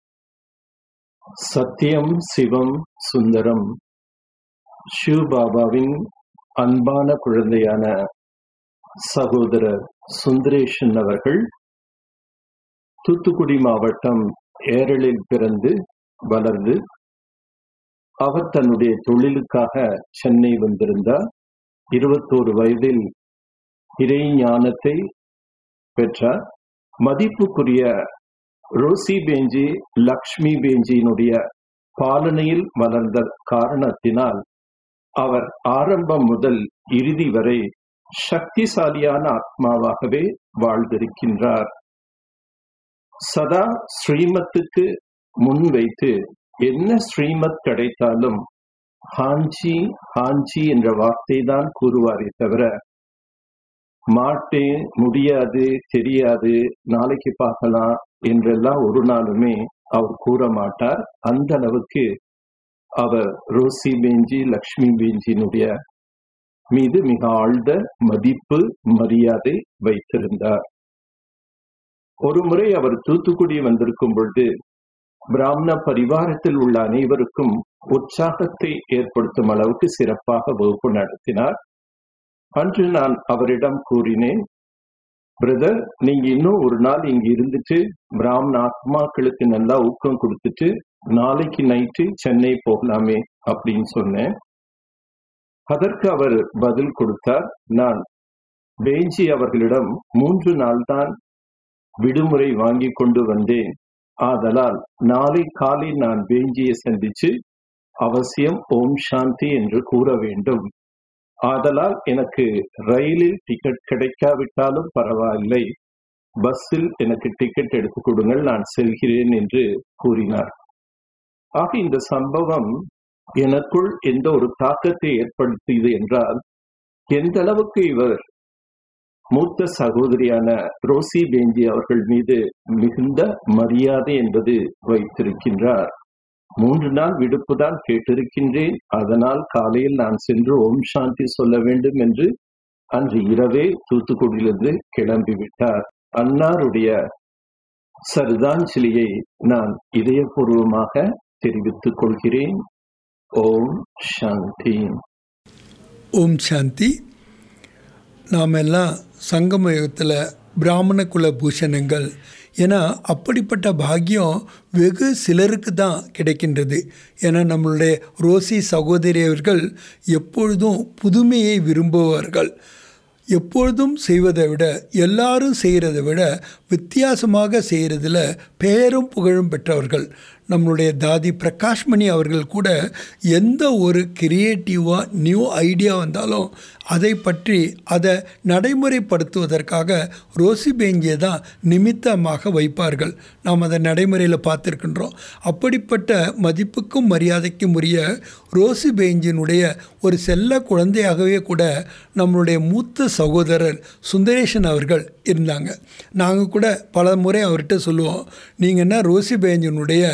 சத்தியம் சிவம் சுந்தரம் சிவபாபாவின் அன்பான குழந்தையான சகோதரர் சுந்தரேஷன் அவர்கள் தூத்துக்குடி மாவட்டம் ஏரலில் பிறந்து வளர்ந்து அவர் தன்னுடைய தொழிலுக்காக சென்னை வந்திருந்தார் இருபத்தோரு வயதில் இறை ஞானத்தை பெற்றார் மதிப்புக்குரிய ரோசி பேஞ்சி லக்ஷ்மி பேஞ்சியினுடைய பாலனையில் வளர்ந்த காரணத்தினால் அவர் ஆரம்பம் முதல் இறுதி வரை சக்திசாலியான ஆத்மாவாகவே வாழ்ந்திருக்கின்றார் சதா ஸ்ரீமத்துக்கு முன் வைத்து என்ன ஸ்ரீமத் கிடைத்தாலும் ஹாஞ்சி ஹாஞ்சி என்ற வார்த்தை தான் கூறுவாரே தவிர மாட்டேன் முடியாது தெரியாது நாளைக்கு பார்க்கலாம் என்றெல்லாம் ஒரு நாளுமே அவர் கூற மாட்டார் அந்த அளவுக்கு அவர் ரோசி பேஞ்சி லக்ஷ்மி பேஞ்சியினுடைய மீது மிக ஆழ்ந்த மதிப்பு மரியாதை வைத்திருந்தார் ஒரு முறை அவர் தூத்துக்குடி வந்திருக்கும் பொழுது பிராமண பரிவாரத்தில் உள்ள அனைவருக்கும் உற்சாகத்தை ஏற்படுத்தும் அளவுக்கு சிறப்பாக வகுப்பு நடத்தினார் அன்று நான் அவரிடம் கூறினேன் பிரதர் நீங்க இன்னும் ஒரு நாள் இங்க இருந்துட்டு பிராமண ஆத்மாக்களுக்கு நல்லா ஊக்கம் கொடுத்துட்டு நாளைக்கு நைட்டு சென்னை போகலாமே அப்படின்னு சொன்னேன் அதற்கு அவர் பதில் கொடுத்தார் நான் பேஞ்சி அவர்களிடம் மூன்று நாள் தான் விடுமுறை வாங்கி கொண்டு வந்தேன் ஆதலால் நாளை காலை நான் பேஞ்சியை சந்திச்சு அவசியம் ஓம் சாந்தி என்று கூற வேண்டும் ஆதலால் எனக்கு ரயிலில் டிக்கெட் கிடைக்காவிட்டாலும் பரவாயில்லை பஸ்ஸில் எனக்கு டிக்கெட் எடுத்து கொடுங்கள் நான் செல்கிறேன் என்று கூறினார் ஆக இந்த சம்பவம் எனக்குள் எந்த ஒரு தாக்கத்தை ஏற்படுத்தியது என்றால் எந்த அளவுக்கு இவர் மூத்த சகோதரியான ரோசி பேஞ்சி அவர்கள் மீது மிகுந்த மரியாதை என்பது வைத்திருக்கின்றார் மூன்று நாள் விடுப்பு தான் கேட்டிருக்கின்றேன் அதனால் காலையில் நான் சென்று ஓம் சாந்தி சொல்ல வேண்டும் என்று அன்று இரவே தூத்துக்குடியிலிருந்து கிளம்பிவிட்டார் அன்னாருடைய சரதாஞ்சலியை நான் இதயபூர்வமாக தெரிவித்துக் கொள்கிறேன் ஓம் சாந்தி ஓம் சாந்தி நாம் எல்லாம் சங்கம யுகத்தில் பிராமண குல பூஷணங்கள் ஏன்னா அப்படிப்பட்ட பாக்கியம் வெகு சிலருக்கு தான் கிடைக்கின்றது ஏன்னா நம்மளுடைய ரோசி சகோதரியர்கள் எப்பொழுதும் புதுமையை விரும்புவார்கள் எப்பொழுதும் செய்வதை விட எல்லாரும் செய்கிறத விட வித்தியாசமாக செய்கிறதுல பெயரும் புகழும் பெற்றவர்கள் நம்மளுடைய தாதி பிரகாஷ்மணி அவர்கள் கூட எந்த ஒரு கிரியேட்டிவாக நியூ ஐடியா வந்தாலும் அதை பற்றி அதை நடைமுறைப்படுத்துவதற்காக ரோசி பேஞ்சியை தான் நிமித்தமாக வைப்பார்கள் நாம் அதை நடைமுறையில் பார்த்துருக்கின்றோம் அப்படிப்பட்ட மதிப்புக்கும் மரியாதைக்கும் உரிய ரோசி பேஞ்சினுடைய ஒரு செல்ல குழந்தையாகவே கூட நம்மளுடைய மூத்த சகோதரர் சுந்தரேஷன் அவர்கள் இருந்தாங்க நாங்கள் கூட பல முறை அவர்கிட்ட சொல்லுவோம் நீங்கள் என்ன ரோசி பேஞ்சினுடைய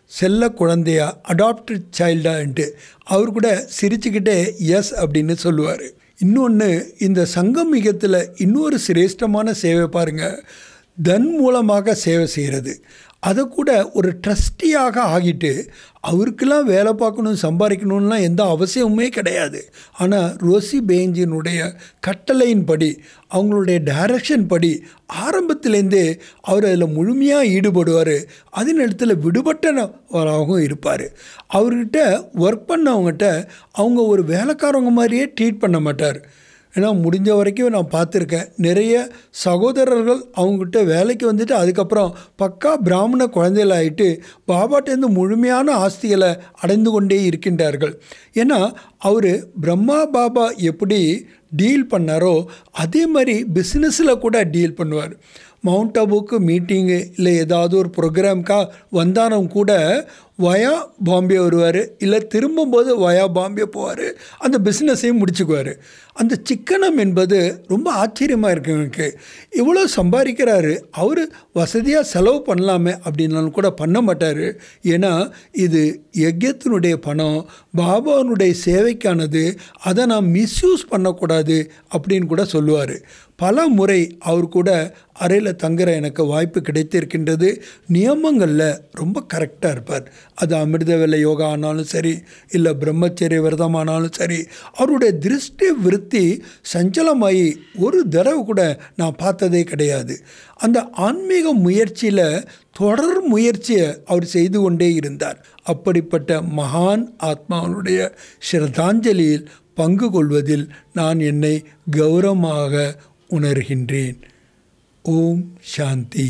செல்ல குழந்தையா அடாப்டட் சைல்டான்ட்டு அவர் கூட சிரிச்சுக்கிட்டே எஸ் அப்படின்னு சொல்லுவார் இன்னொன்று இந்த சங்கமிகத்தில் இன்னொரு சிரேஷ்டமான சேவை பாருங்கள் தன் மூலமாக சேவை செய்கிறது அதை கூட ஒரு ட்ரஸ்டியாக ஆகிட்டு அவருக்கெல்லாம் வேலை பார்க்கணும் சம்பாதிக்கணும்லாம் எந்த அவசியமுமே கிடையாது ஆனால் ரோசி பேஞ்சினுடைய கட்டளையின்படி அவங்களுடைய டைரக்ஷன் படி ஆரம்பத்திலேருந்தே அவர் அதில் முழுமையாக ஈடுபடுவார் அதே நேரத்தில் விடுபட்டவராகவும் இருப்பார் அவர்கிட்ட ஒர்க் பண்ணவங்ககிட்ட அவங்க ஒரு வேலைக்காரவங்க மாதிரியே ட்ரீட் பண்ண மாட்டார் ஏன்னா முடிஞ்ச வரைக்கும் நான் பார்த்துருக்கேன் நிறைய சகோதரர்கள் அவங்ககிட்ட வேலைக்கு வந்துட்டு அதுக்கப்புறம் பக்கா பிராமண குழந்தைகள் ஆகிட்டு பாபாட்டேருந்து முழுமையான ஆஸ்திகளை அடைந்து கொண்டே இருக்கின்றார்கள் ஏன்னா அவர் பிரம்மா பாபா எப்படி டீல் பண்ணாரோ அதே மாதிரி பிஸ்னஸில் கூட டீல் பண்ணுவார் மவுண்ட் அபுக்கு மீட்டிங்கு இல்லை ஏதாவது ஒரு ப்ரோக்ராம்க்காக வந்தாலும் கூட வயா பாம்பே வருவார் இல்லை திரும்பும்போது வயா பாம்பே போவார் அந்த பிஸ்னஸையும் முடிச்சுக்குவார் அந்த சிக்கனம் என்பது ரொம்ப ஆச்சரியமாக இருக்கு எனக்கு இவ்வளோ சம்பாதிக்கிறாரு அவர் வசதியாக செலவு பண்ணலாமே அப்படின்னாலும் கூட பண்ண மாட்டார் ஏன்னா இது யஜ்யத்தினுடைய பணம் பாபாவுடைய சேவைக்கானது அதை நான் மிஸ்யூஸ் பண்ணக்கூடாது அப்படின்னு கூட சொல்லுவார் பல முறை அவர் கூட அறையில் தங்குற எனக்கு வாய்ப்பு கிடைத்திருக்கின்றது நியமங்களில் ரொம்ப கரெக்டாக இருப்பார் அது அமிர்த வேலை யோகா ஆனாலும் சரி இல்லை பிரம்மச்சரிய விரதமானாலும் சரி அவருடைய திருஷ்டி விருத்தி சஞ்சலமாகி ஒரு தடவை கூட நான் பார்த்ததே கிடையாது அந்த ஆன்மீக முயற்சியில் தொடர் முயற்சியை அவர் செய்து கொண்டே இருந்தார் அப்படிப்பட்ட மகான் ஆத்மாவனுடைய ஸ்ரத்தாஞ்சலியில் பங்கு கொள்வதில் நான் என்னை கௌரவமாக உணர்கின்றேன் ஓம் சாந்தி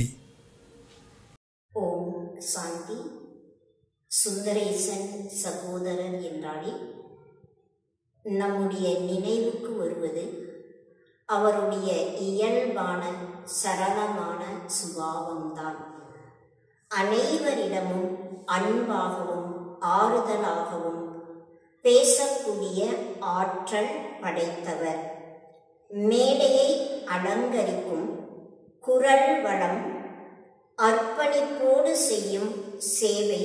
ஓம் சாந்தி சுந்தரேசன் சகோதரர் என்றாலே நம்முடைய நினைவுக்கு வருவது அவருடைய இயல்பான சரளமான சுபாவம்தான் அனைவரிடமும் அன்பாகவும் ஆறுதலாகவும் பேசக்கூடிய ஆற்றல் படைத்தவர் மேடையை அலங்கரிக்கும் குரல் வளம் அர்ப்பணிப்போடு செய்யும் சேவை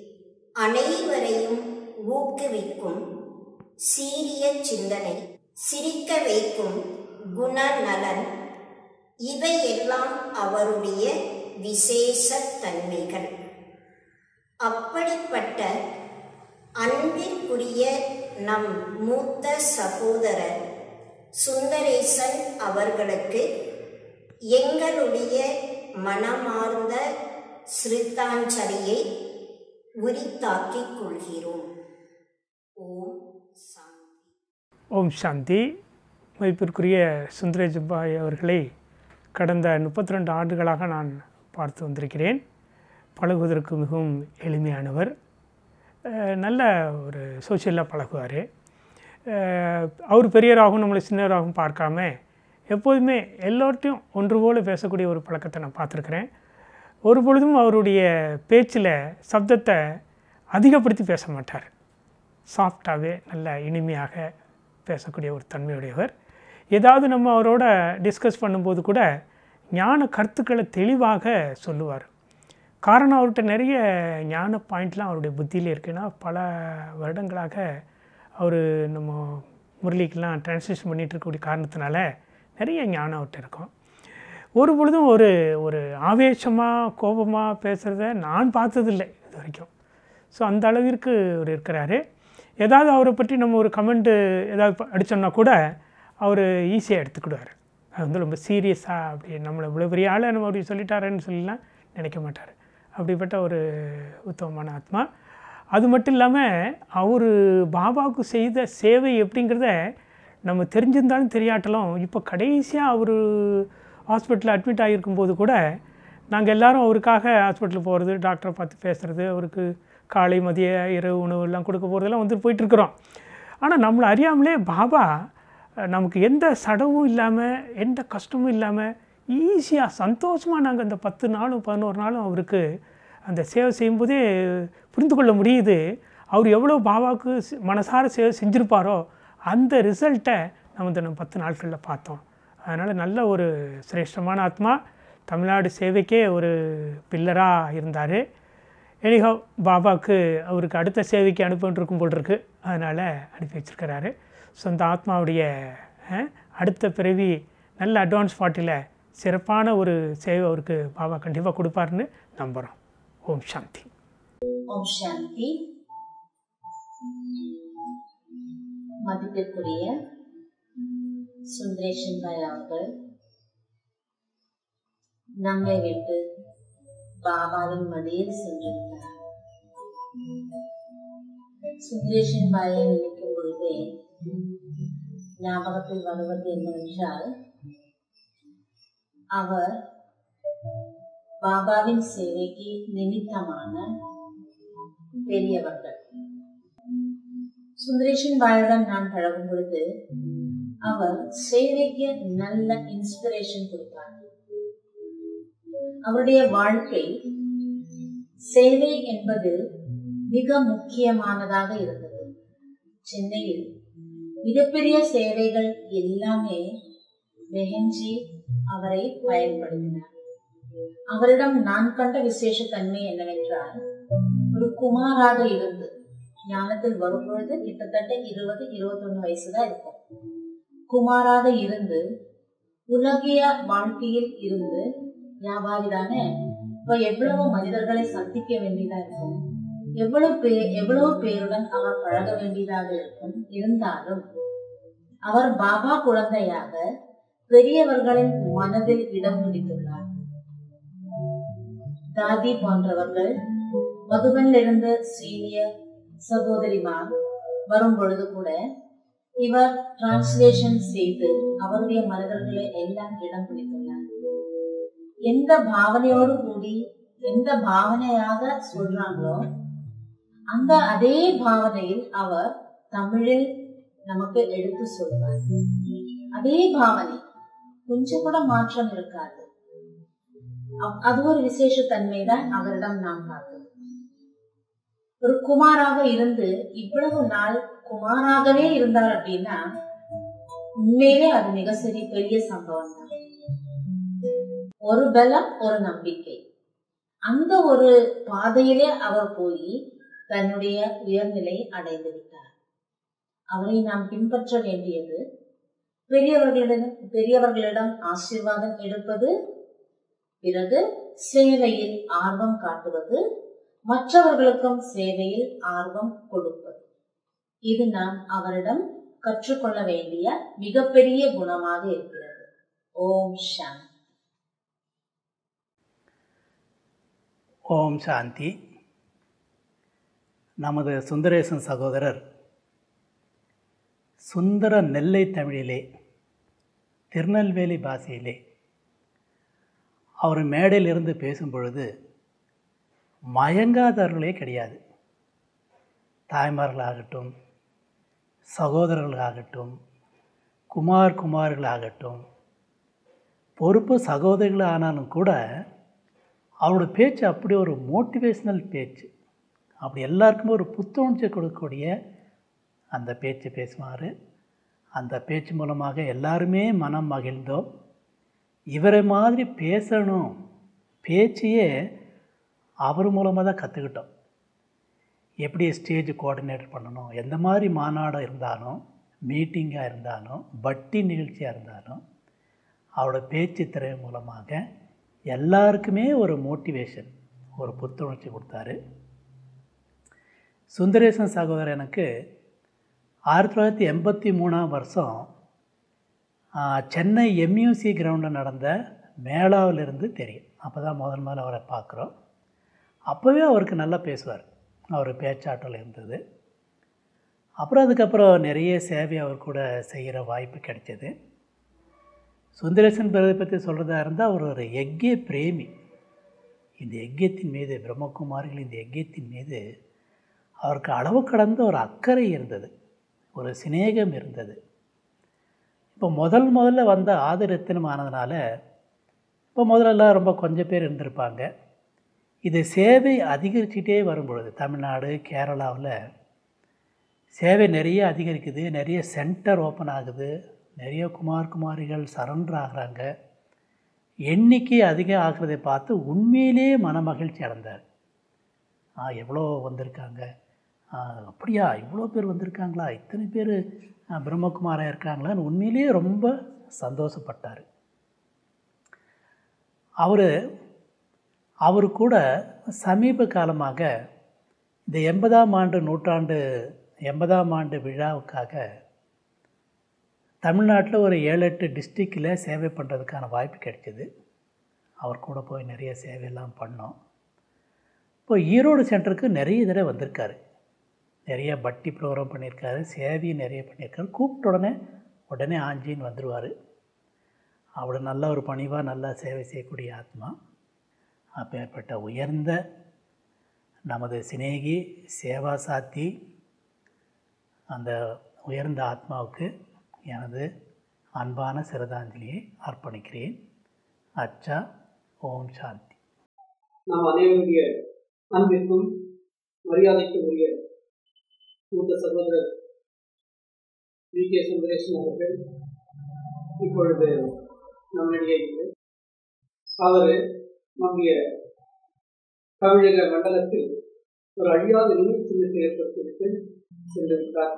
அனைவரையும் ஊக்குவிக்கும் சீரிய சிந்தனை சிரிக்க வைக்கும் குணநலன் இவையெல்லாம் அவருடைய விசேஷ தன்மைகள் அப்படிப்பட்ட அன்பிற்குரிய நம் மூத்த சகோதரர் சுந்தரேசன் அவர்களுக்கு எங்களுடைய மனமார்ந்த சிறுத்தாஞ்சலியை உரித்தாக்கிக் கொள்கிறோம் ஓம் ஓம் சாந்தி மதிப்பிற்குரிய சுந்தரேஜ் பாய் அவர்களை கடந்த முப்பத்தி ரெண்டு ஆண்டுகளாக நான் பார்த்து வந்திருக்கிறேன் பழகுவதற்கு மிகவும் எளிமையானவர் அஹ் நல்ல ஒரு சோஷியலாக பழகுவார் அவர் பெரியவராகவும் நம்மளை சின்னவராகவும் பார்க்காம எப்போதுமே எல்லோர்ட்டையும் ஒன்று போல் பேசக்கூடிய ஒரு பழக்கத்தை நான் பார்த்துருக்குறேன் ஒரு பொழுதும் அவருடைய பேச்சில் சப்தத்தை அதிகப்படுத்தி பேச மாட்டார் சாஃப்டாகவே நல்ல இனிமையாக பேசக்கூடிய ஒரு தன்மையுடையவர் ஏதாவது நம்ம அவரோட டிஸ்கஸ் பண்ணும்போது கூட ஞான கருத்துக்களை தெளிவாக சொல்லுவார் காரணம் அவர்கிட்ட நிறைய ஞான பாயிண்ட்லாம் அவருடைய புத்தியில் இருக்குன்னா பல வருடங்களாக அவர் நம்ம முரளிக்கெல்லாம் டிரான்ஸ்லேஷன் பண்ணிகிட்டு இருக்கக்கூடிய காரணத்தினால நிறைய ஞானம் அவர்கிட்ட இருக்கும் ஒரு பொழுதும் ஒரு ஒரு ஆவேசமாக கோபமாக பேசுகிறத நான் பார்த்ததில்லை இது வரைக்கும் ஸோ அந்த அளவிற்கு அவர் இருக்கிறாரு ஏதாவது அவரை பற்றி நம்ம ஒரு கமெண்ட்டு ஏதாவது அடித்தோம்னா கூட அவர் ஈஸியாக எடுத்துக்கிடுவார் அது வந்து ரொம்ப சீரியஸாக அப்படி நம்மளை இவ்வளோ பெரிய ஆளை நம்ம அப்படி சொல்லிட்டாரேன்னு சொல்லலாம் நினைக்க மாட்டார் அப்படிப்பட்ட ஒரு உத்தமமான ஆத்மா அது மட்டும் இல்லாமல் அவர் பாபாவுக்கு செய்த சேவை எப்படிங்கிறத நம்ம தெரிஞ்சிருந்தாலும் தெரியாட்டலும் இப்போ கடைசியாக அவர் ஹாஸ்பிட்டலில் அட்மிட் ஆகியிருக்கும்போது கூட நாங்கள் எல்லாரும் அவருக்காக ஹாஸ்பிட்டல் போகிறது டாக்டரை பார்த்து பேசுகிறது அவருக்கு காலை மதிய இரவு உணவு எல்லாம் கொடுக்க போகிறதெல்லாம் வந்துட்டு போயிட்டுருக்குறோம் ஆனால் நம்மளை அறியாமலே பாபா நமக்கு எந்த சடவும் இல்லாமல் எந்த கஷ்டமும் இல்லாமல் ஈஸியாக சந்தோஷமாக நாங்கள் அந்த பத்து நாளும் பதினோரு நாளும் அவருக்கு அந்த சேவை செய்யும்போதே புரிந்து கொள்ள முடியுது அவர் எவ்வளோ பாபாவுக்கு மனசார சேவை செஞ்சுருப்பாரோ அந்த ரிசல்ட்டை நம்ம இந்த நம்ம பத்து நாட்களில் பார்த்தோம் அதனால் நல்ல ஒரு சிரேஷ்டமான ஆத்மா தமிழ்நாடு சேவைக்கே ஒரு பில்லராக இருந்தார் எனிஹோ பாபாவுக்கு அவருக்கு அடுத்த சேவைக்கு அனுப்பிட்டுருக்கும் போல் இருக்கு அதனால் அனுப்பி வச்சிருக்கிறாரு சொந்த ஆத்மாவுடைய அஹ், அடுத்த பிறவி நல்ல அட்வான்ஸ் பார்ட்டியில் சிறப்பான ஒரு சேவை அவருக்கு பாபா கண்டிப்பாக கொடுப்பாருன்னு நம்புகிறோம் ஓம் சாந்தி ஓம் சாந்தி மதிப்பிற்குரிய சுந்தரேஷன் பாய் அவர்கள் நம்மை விட்டு பாபாவின் மடியில் சென்றிருந்தார் சுந்தரேஷன் பாயை நினைக்கும் பொழுதே ஞாபகத்தில் வருவது என்னவென்றால் அவர் பாபாவின் சேவைக்கு நிமித்தமான பெரியவர்கள் சுந்தரேஷன் பாயுடன் நான் பழகும் பொழுது அவர் சேவைக்கு நல்ல இன்ஸ்பிரேஷன் கொடுத்தார் அவருடைய வாழ்க்கை சேவை என்பது மிக முக்கியமானதாக இருந்தது சென்னையில் மிகப்பெரிய சேவைகள் எல்லாமே பெஹன்ஜி அவரை பயன்படுத்தினார் அவரிடம் நான் கண்ட விசேஷ தன்மை என்னவென்றால் ஒரு குமாராக இருந்து ஞானத்தில் வரும்பொழுது கிட்டத்தட்ட இருபது இருபத்தொன்னு வயசுதான் இருக்கும் குமாராக இருந்து உலகிய வாழ்க்கையில் இருந்து வியாபாரி தானே இப்ப எவ்வளவு மனிதர்களை சந்திக்க வேண்டியதா இருக்கும் எவ்வளவு பேர் எவ்வளவு பேருடன் அவர் பழக வேண்டியதாக இருக்கும் இருந்தாலும் அவர் பாபா குழந்தையாக பெரியவர்களின் மனதில் இடம் பிடித்துள்ளார் தாதி போன்றவர்கள் மதுபனில் இருந்து சீனியர் சகோதரிமார் வரும் பொழுது கூட இவர் டிரான்ஸ்லேஷன் செய்து அவருடைய மனிதர்களை எல்லாம் இடம் பிடித்துள்ளார் எந்த பாவனையோடு கூடி எந்த பாவனையாக சொல்றாங்களோ அந்த அதே பாவனையில் அவர் தமிழில் நமக்கு எடுத்து சொல்வார் அதே பாவனை கொஞ்சம் கூட மாற்றம் இருக்காது அப்- அது ஒரு விசேஷ தன்மை தான் அவரிடம் நாம் பார்த்தோம் ஒரு குமாராக இருந்து இவ்வளவு நாள் குமாராகவே இருந்தார் அப்படின்னா உண்மையிலே அது மிக சரி பெரிய சம்பவம் தான் ஒரு பலம் ஒரு நம்பிக்கை அந்த ஒரு பாதையிலே அவர் போய் தன்னுடைய உயர்நிலை அடைந்து விட்டார் அவரை நாம் பின்பற்ற வேண்டியது பெரியவர்களிடம் பெரியவர்களிடம் ஆசீர்வாதம் எடுப்பது பிறகு சேவையில் ஆர்வம் காட்டுவது மற்றவர்களுக்கும் சேவையில் ஆர்வம் கொடுப்பது இது நாம் அவரிடம் கற்றுக்கொள்ள வேண்டிய மிகப்பெரிய குணமாக இருக்கிறது ஓம் சாந்தி ஓம் சாந்தி நமது சுந்தரேசன் சகோதரர் சுந்தர நெல்லை தமிழிலே திருநெல்வேலி பாஷையிலே அவர் மேடையிலிருந்து பேசும் பொழுது மயங்காதவர்களே கிடையாது தாய்மார்களாகட்டும் சகோதரர்களாகட்டும் குமார் குமார்களாகட்டும் பொறுப்பு சகோதரிகள் ஆனாலும் கூட அவரோட பேச்சு அப்படி ஒரு மோட்டிவேஷ்னல் பேச்சு அப்படி எல்லாருக்குமே ஒரு புத்துணர்ச்சி கொடுக்கக்கூடிய அந்த பேச்சு பேசுவார் அந்த பேச்சு மூலமாக எல்லாருமே மனம் மகிழ்ந்தோம் இவரை மாதிரி பேசணும் பேச்சையே அவர் மூலமாக தான் கற்றுக்கிட்டோம் எப்படி ஸ்டேஜ் கோஆர்டினேட் பண்ணணும் எந்த மாதிரி மாநாடு இருந்தாலும் மீட்டிங்காக இருந்தாலும் பட்டி நிகழ்ச்சியாக இருந்தாலும் அவரோட பேச்சு திரை மூலமாக எல்லாருக்குமே ஒரு மோட்டிவேஷன் ஒரு புத்துணர்ச்சி கொடுத்தாரு சுந்தரேசன் சகோதரர் எனக்கு ஆயிரத்தி தொள்ளாயிரத்தி எண்பத்தி மூணாம் வருஷம் ஆ, சென்னை எம்யூசி கிரவுண்டில் நடந்த மேளாவிலிருந்து தெரியும் அப்போ தான் முதல் முதல்ல அவரை பார்க்குறோம் அப்போவே அவருக்கு நல்லா பேசுவார் அவர் பேச்சாற்றல் இருந்தது அப்புறம் அதுக்கப்புறம் நிறைய சேவை அவர் கூட செய்கிற வாய்ப்பு கிடைச்சது சுந்தரேசன் பிறதை பற்றி சொல்கிறதா இருந்தால் அவர் ஒரு யக்கிய பிரேமி இந்த யக்கியத்தின் மீது பிரம்மகுமாரிகள் இந்த யக்கியத்தின் மீது அவருக்கு அளவு கடந்த ஒரு அக்கறை இருந்தது ஒரு சிநேகம் இருந்தது இப்போ முதல் முதல்ல வந்த ஆதரத்தினம் ஆனதுனால இப்போ முதல்லலாம் ரொம்ப கொஞ்சம் பேர் இருந்திருப்பாங்க இது சேவை அதிகரிச்சுட்டே வரும் பொழுது தமிழ்நாடு கேரளாவில் சேவை நிறைய அதிகரிக்குது நிறைய சென்டர் ஓப்பன் ஆகுது நிறைய குமார் குமாரிகள் சரண்டர் ஆகுறாங்க எண்ணிக்கை அதிகம் ஆகிறதை பார்த்து உண்மையிலேயே மனமகிழ்ச்சி அடைந்தார் ஆ எவ்வளோ வந்திருக்காங்க ஆ, அப்படியா இவ்வளோ பேர் வந்திருக்காங்களா இத்தனை பேர் பிரம்மகுமாராக இருக்காங்களான்னு உண்மையிலேயே ரொம்ப சந்தோஷப்பட்டார் அவர் அவர் கூட சமீப காலமாக இந்த எண்பதாம் ஆண்டு நூற்றாண்டு எண்பதாம் ஆண்டு விழாவுக்காக தமிழ்நாட்டில் ஒரு ஏழு எட்டு டிஸ்ட்ரிக்டில் சேவை பண்ணுறதுக்கான வாய்ப்பு கிடைச்சிது அவர் கூட போய் நிறைய சேவையெல்லாம் பண்ணோம் இப்போ ஈரோடு சென்டருக்கு நிறைய தடவை வந்திருக்காரு நிறைய பட்டி ப்ரோக்ராம் பண்ணியிருக்காரு சேவையும் நிறைய பண்ணியிருக்காரு கூப்பிட்ட உடனே உடனே ஆஞ்சின்னு வந்துடுவார் அவ்வளோ நல்ல ஒரு பணிவாக நல்லா சேவை செய்யக்கூடிய ஆத்மா அப்பேற்பட்ட உயர்ந்த நமது சிநேகி சேவா சாத்தி அந்த உயர்ந்த ஆத்மாவுக்கு எனது அன்பான சிரதாஞ்சலியை அர்ப்பணிக்கிறேன் அச்சா ஓம் சாந்தி நாம் அனைவருடைய அன்பிற்கும் மரியாதைக்கும் உரிய மூத்த சகோதரர் வி கே சுந்தரேசன் அவர்கள் இப்பொழுது நம்மிடையே இல்லை அவர் நம்முடைய தமிழக மண்டலத்தில் ஒரு அழியாத நினைவு சின்னத்தை ஏற்படுத்திவிட்டு சென்றிருக்கிறார்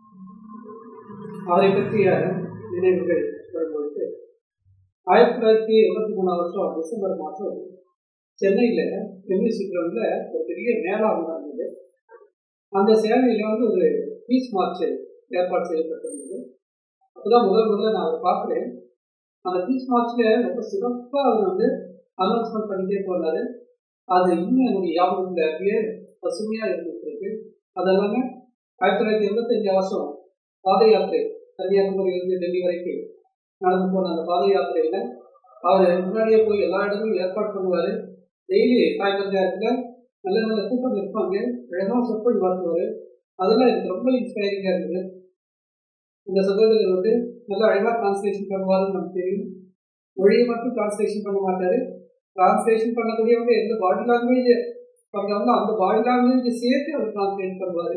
அவரை பற்றிய நினைவுகள் வரும்பொழுது ஆயிரத்தி தொள்ளாயிரத்தி எண்பத்தி மூணாம் வருஷம் டிசம்பர் மாதம் சென்னையில் எம்எஸ்சி கிரவுண்டில் ஒரு பெரிய மேளா ஒன்று நடந்தது அந்த சேவையில் வந்து ஒரு பீஸ் மார்ச் ஏற்பாடு செய்யப்பட்டிருந்தது அப்போதான் முதல் முதல்ல நான் அவரை பார்க்குறேன் அந்த பீஸ் மார்ச்சில் ரொம்ப சிறப்பாக அவர் வந்து அனௌன்ஸ்மெண்ட் பண்ணிட்டே போனார் அது இன்னும் என்னுடைய ஞாபகத்தில் அப்படியே பசுமையாக இருந்துருக்கு அதெல்லாமே ஆயிரத்தி தொள்ளாயிரத்தி எண்பத்தஞ்சு வருஷம் பாத யாத்திரை கன்னியாகுமரியிலிருந்து டெல்லி வரைக்கும் நடந்து போன அந்த பாத யாத்திரையில் அவர் முன்னாடியே போய் எல்லா இடமும் ஏற்பாடு பண்ணுவார் டெய்லி சாயந்தரம் நேரத்தில் நல்ல நல்ல கூட்டம் இருப்பாங்க அழகாக சொற்பொழி வாழ்த்துவார் அதெல்லாம் எனக்கு ரொம்ப இன்ஸ்பைரிங்காக இருக்குது இந்த சகோதரர் வந்து நல்லா அழகாக டிரான்ஸ்லேஷன் பண்ணுவாருன்னு நமக்கு தெரியும் மொழியை மட்டும் டிரான்ஸ்லேஷன் பண்ண மாட்டார் டிரான்ஸ்லேஷன் பண்ணக்கூடியவங்க எந்த பாடி லாங்குவேஜ் பண்ணுறாங்களோ அந்த பாடி லாங்குவேஜ் சேர்த்து அவர் டிரான்ஸ்லேட் பண்ணுவார்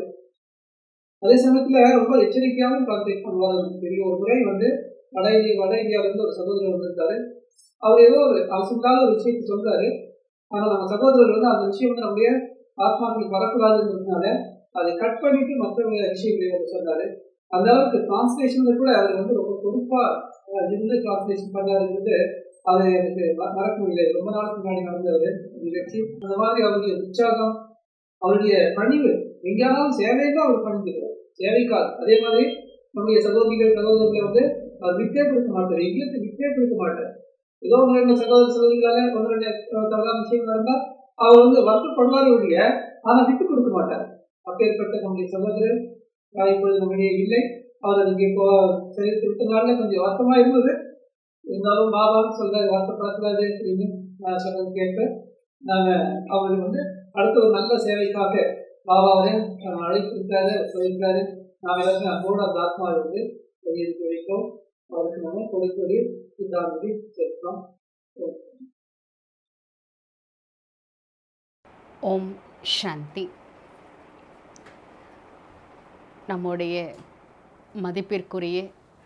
அதே சமயத்தில் ரொம்ப எச்சரிக்கையாகவும் டிரான்ஸ்லேட் பண்ணுவார் நமக்கு தெரியும் ஒரு முறை வந்து வட இந்திய வட இந்தியாவிலேருந்து ஒரு சகோதரர் வந்திருக்காரு அவர் ஏதோ ஒரு அவசரத்தால ஒரு விஷயத்தை சொல்றாரு ஆனால் நம்ம சகோதரர் வந்து அந்த விஷயம் வந்து நம்முடைய ஆத்மாக்களுக்கு வரக்கூடாதுன்றதுனால அதை கட் பண்ணிட்டு மற்ற விஷயங்களை அவர் சொன்னாரு அந்த அளவுக்கு டிரான்ஸ்லேஷன்ல கூட அவர் வந்து ரொம்ப பொறுப்பா அஹ், இருந்து டிரான்ஸ்லேஷன் பண்ணாருன்றது அது எனக்கு ம- மறக்க முடியல ரொம்ப நாளுக்கு முன்னாடி நடந்த ஒரு நிகழ்ச்சி அந்த மாதிரி அவருடைய உற்சாகம் அவருடைய பணிவு எங்கேயானாலும் சேவை தான் அவர் பண்ணிக்கிறார் சேவைக்காக அதே மாதிரி நம்முடைய சகோதரிகள் சகோதரர்களை வந்து அவர் விட்டே கொடுக்க மாட்டார் எங்கேயும் விட்டே கொடுக்க மாட்டார் ஏதோ ஒன்று ரெண்டு சகோதர சகோதரிகளால ஒன்று ரெண்டு அஹ், தவறான விஷயங்கள் இருந்தால் அவர் வந்து வருத்தப்படுவாரே ஒழிய ஆனால் விட்டு கொடுக்க மாட்டார் அப்பேற்பட்ட நம்முடைய சகோதரர் அஹ், இப்பொழுது நம்முடைய இல்லை அவர் இங்கே இப்போ சரித்து விட்டனால கொஞ்சம் வருத்தமா இருந்தது இருந்தாலும் பாபான்னு சொல்றாரு வருத்தப்படக்கூடாது அப்படின்னு நான் சொன்னது கேட்டு நாங்கள் அவங்களுக்கு வந்து அடுத்த ஒரு நல்ல சேவைக்காக பாபாவை அஹ், அழைத்திருக்காரு சொல்லியிருக்காரு நாம் எல்லாருமே அன்போடு அந்த ஆத்மாவை வந்து வெளியேற்றி வைத்தோம் அவருக்கு நம்ம கொடுக்கொடி சித்தாந்தி சேர்த்தோம் ஓம் சாந்தி நம்முடைய மதிப்பிற்குரிய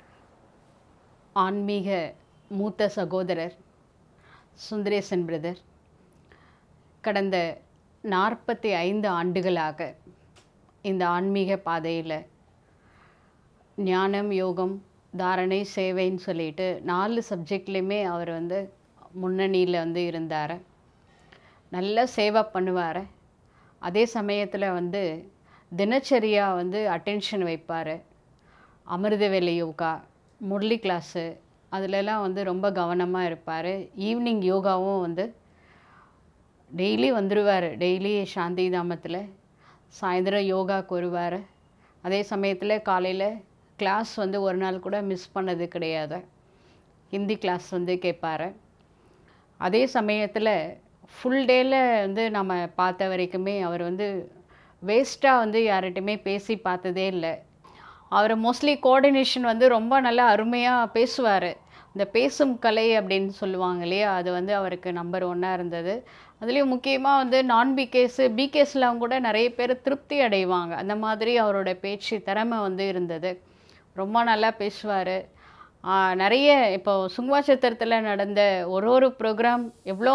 ஆன்மீக மூத்த சகோதரர் சுந்தரேசன் பிரதர் கடந்த நாற்பத்தி ஐந்து ஆண்டுகளாக இந்த ஆன்மீக பாதையில் ஞானம் யோகம் தாரணை சேவைன்னு சொல்லிட்டு நாலு சப்ஜெக்ட்லேயுமே அவர் வந்து முன்னணியில் வந்து இருந்தார் நல்ல சேவை பண்ணுவார் அதே சமயத்தில் வந்து தினச்சரியா வந்து அட்டென்ஷன் வைப்பார் அமிர்தவேலை யோகா முரளி கிளாஸு அதிலெல்லாம் வந்து ரொம்ப கவனமாக இருப்பார் ஈவினிங் யோகாவும் வந்து டெய்லி வந்துடுவார் டெய்லி சாந்தி தாமத்தில் சாயந்தரம் யோகாக்கு வருவார் அதே சமயத்தில் காலையில் கிளாஸ் வந்து ஒரு நாள் கூட மிஸ் பண்ணது கிடையாது ஹிந்தி கிளாஸ் வந்து கேட்பாரு அதே சமயத்தில் ஃபுல் டேயில் வந்து நம்ம பார்த்த வரைக்குமே அவர் வந்து வேஸ்ட்டாக வந்து யார்கிட்டையுமே பேசி பார்த்ததே இல்லை அவர் மோஸ்ட்லி கோஆர்டினேஷன் வந்து ரொம்ப நல்லா அருமையாக பேசுவார் இந்த பேசும் கலை அப்படின்னு சொல்லுவாங்க இல்லையா அது வந்து அவருக்கு நம்பர் ஒன்னாக இருந்தது அதுலேயும் முக்கியமாக வந்து நான் பிகேஸு பிகேஸ்லாம் கூட நிறைய பேர் திருப்தி அடைவாங்க அந்த மாதிரி அவரோட பேச்சு திறமை வந்து இருந்தது ரொம்ப நல்லா பேசுவார் நிறைய இப்போ சுங்குவா சித்திரத்தில் நடந்த ஒரு ஒரு ப்ரோக்ராம் எவ்வளோ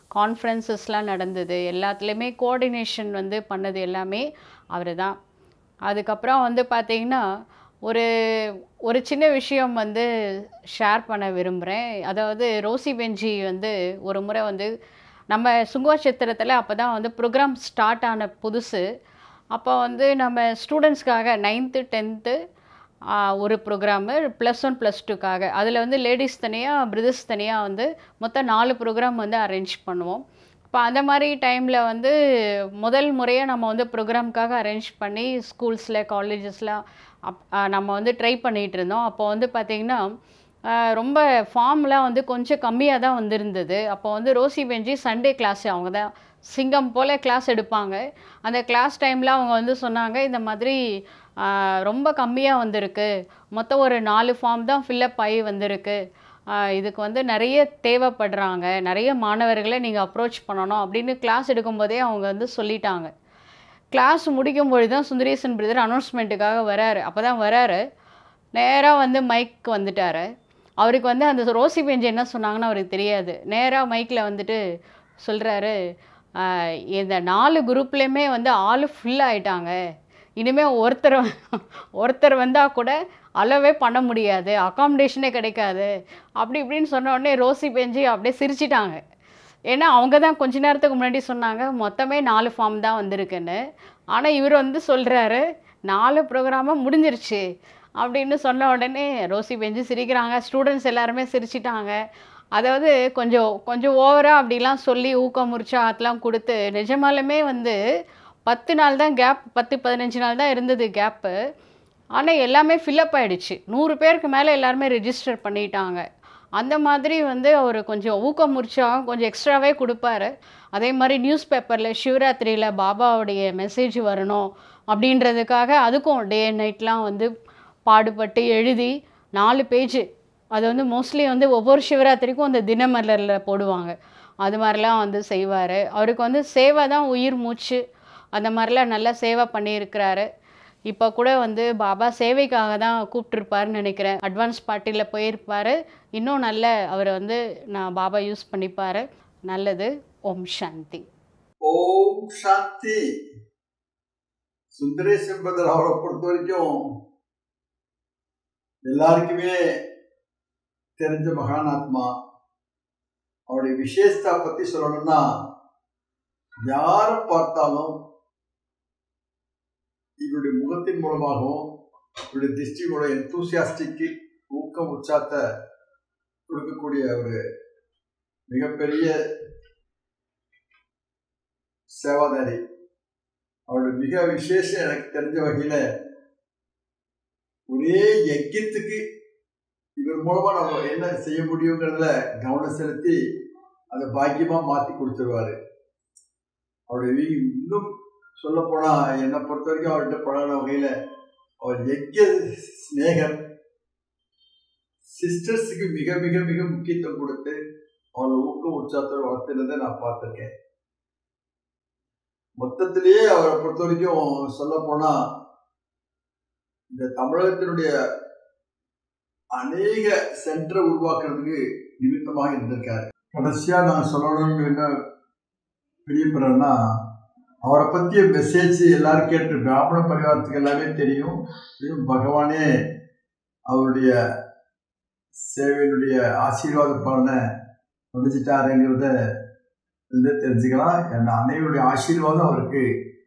கான்ஃபரன்சஸ்லாம் நடந்தது எல்லாத்துலேயுமே கோஆர்டினேஷன் வந்து பண்ணது எல்லாமே அவர் தான் அதுக்கப்புறம் வந்து பார்த்திங்கன்னா ஒரு ஒரு சின்ன விஷயம் வந்து ஷேர் பண்ண விரும்புகிறேன் அதாவது ரோசி பெஞ்சி வந்து ஒரு முறை வந்து நம்ம சுங்குவாட்சத்திரத்தில் அப்போ தான் வந்து ப்ரோக்ராம் ஸ்டார்ட் ஆன புதுசு அப்போ வந்து நம்ம ஸ்டூடெண்ட்ஸ்க்காக நைன்த்து டென்த்து ஒரு ப்ரோக்ராமு ப்ளஸ் ஒன் ப்ளஸ் டூக்காக அதில் வந்து லேடிஸ் தனியாக பிரதர்ஸ் தனியாக வந்து மொத்தம் நாலு ப்ரோக்ராம் வந்து அரேஞ்ச் பண்ணுவோம் இப்போ அந்த மாதிரி டைமில் வந்து முதல் முறையாக நம்ம வந்து ப்ரோக்ராம்க்காக அரேஞ்ச் பண்ணி ஸ்கூல்ஸில் காலேஜஸில் அப் நம்ம வந்து ட்ரை பண்ணிகிட்டு இருந்தோம் அப்போ வந்து பார்த்திங்கன்னா ரொம்ப ஃபார்ம்லாம் வந்து கொஞ்சம் கம்மியாக தான் வந்திருந்தது அப்போ வந்து ரோசி பெஞ்சி சண்டே கிளாஸ் அவங்க தான் சிங்கம் போல் கிளாஸ் எடுப்பாங்க அந்த கிளாஸ் டைமில் அவங்க வந்து சொன்னாங்க இந்த மாதிரி ரொம்ப கம்மியாக வந்திருக்கு மொத்தம் ஒரு நாலு ஃபார்ம் தான் ஃபில்லப் ஆகி வந்திருக்கு இதுக்கு வந்து நிறைய தேவைப்படுறாங்க நிறைய மாணவர்களை நீங்கள் அப்ரோச் பண்ணணும் அப்படின்னு கிளாஸ் எடுக்கும்போதே அவங்க வந்து சொல்லிட்டாங்க கிளாஸ் முடிக்கும்பொழுது தான் சுந்தரேசன் பிரதர் அனௌன்ஸ்மெண்ட்டுக்காக வராரு அப்போ தான் வராரு நேராக வந்து மைக் வந்துட்டார் அவருக்கு வந்து அந்த ரோசி பெஞ்சு என்ன சொன்னாங்கன்னு அவருக்கு தெரியாது நேராக மைக்கில் வந்துட்டு சொல்கிறாரு இந்த நாலு குரூப்லேயுமே வந்து ஆள் ஃபுல் ஆயிட்டாங்க இனிமேல் ஒருத்தர் ஒருத்தர் வந்தால் கூட அளவே பண்ண முடியாது அக்காமடேஷனே கிடைக்காது அப்படி இப்படின்னு சொன்ன உடனே ரோசி பெஞ்சு அப்படியே சிரிச்சிட்டாங்க ஏன்னா அவங்க தான் கொஞ்ச நேரத்துக்கு முன்னாடி சொன்னாங்க மொத்தமே நாலு ஃபார்ம் தான் வந்திருக்குன்னு ஆனால் இவர் வந்து சொல்கிறாரு நாலு ப்ரோக்ராமாக முடிஞ்சிருச்சு அப்படின்னு சொன்ன உடனே ரோசி பெஞ்சு சிரிக்கிறாங்க ஸ்டூடெண்ட்ஸ் எல்லாருமே சிரிச்சிட்டாங்க அதாவது கொஞ்சம் கொஞ்சம் ஓவராக அப்படிலாம் சொல்லி ஊக்கம் உற்சாகத்தெலாம் கொடுத்து நிஜமாலுமே வந்து பத்து நாள் தான் கேப் பத்து பதினஞ்சு நாள் தான் இருந்தது கேப்பு ஆனால் எல்லாமே ஃபில்லப் ஆகிடுச்சு நூறு பேருக்கு மேலே எல்லாருமே ரெஜிஸ்டர் பண்ணிட்டாங்க அந்த மாதிரி வந்து அவர் கொஞ்சம் ஊக்கம் உற்சாகம் கொஞ்சம் எக்ஸ்ட்ராவே கொடுப்பாரு அதே மாதிரி நியூஸ் பேப்பரில் சிவராத்திரியில் பாபாவுடைய மெசேஜ் வரணும் அப்படின்றதுக்காக அதுக்கும் டே அண்ட் நைட்லாம் வந்து பாடுபட்டு எழுதி நாலு பேஜ் அது வந்து மோஸ்ட்லி வந்து ஒவ்வொரு சிவராத்திரிக்கும் அந்த தினமலரில் போடுவாங்க அது மாதிரிலாம் வந்து செய்வார் அவருக்கு வந்து சேவை தான் உயிர் மூச்சு அந்த மாதிரிலாம் நல்லா சேவை பண்ணியிருக்கிறாரு இப்போ கூட வந்து பாபா சேவைக்காக தான் கூப்பிட்ருப்பாருன்னு நினைக்கிறேன் அட்வான்ஸ் பார்ட்டியில் போயிருப்பார் இன்னும் நல்ல அவரை வந்து நான் பாபா யூஸ் பண்ணிப்பார் நல்லது ஓம் சாந்தி ஓம் சாந்தி சுந்தரேஷ் என்பதர் அவரை பொறுத்த வரைக்கும் எல்லாருக்குமே தெரிஞ்ச மகானாத்மா அவருடைய விசேஷத்தா பத்தி சொல்லணும்னா யாரை பார்த்தாலும் இவருடைய முகத்தின் மூலமாகவும் இவருடைய திருஷ்டியோட எந்தூசியாஸ்டிக்கு ஊக்கம் உற்சாகத்தை கொடுக்கக்கூடிய ஒரு மிகப்பெரிய சேவாதாரி அவருடைய மிக விசேஷம் எனக்கு தெரிஞ்ச வகையில ஒரே யக்கியத்துக்கு இவர் மூலமா நம்ம என்ன செய்ய முடியுங்கிறதுல கவனம் செலுத்தி அதை பாக்கியமா மாத்தி கொடுத்துருவாரு அவருடைய இன்னும் சொல்ல போனா என்னை பொறுத்த வரைக்கும் அவர்கிட்ட பழகின வகையில அவர் எக்கிய ஸ்நேகர் சிஸ்டர்ஸுக்கு மிக மிக மிக முக்கியத்துவம் கொடுத்து அவளை ஊக்கம் உற்சாகத்தோடு வளர்த்துனதை நான் பார்த்துருக்கேன் மொத்தத்திலேயே அவரை பொறுத்த வரைக்கும் சொல்ல போனா இந்த தமிழகத்தினுடைய அநேக சென்டரை உருவாக்குறதுக்கு நிமித்தமாக இருந்திருக்காரு கடைசியா நான் சொல்லணும்னு என்ன விரும்புறேன்னா அவரை பற்றிய மெசேஜ் எல்லாரும் கேட்டு பிராமண பரிவாரத்துக்கு எல்லாமே தெரியும் பகவானே அவருடைய சேவையினுடைய ஆசீர்வாத பலனை முடிச்சிட்டாருங்கிறத வந்து தெரிஞ்சுக்கலாம் என் அன்னையுடைய ஆசீர்வாதம் அவருக்கு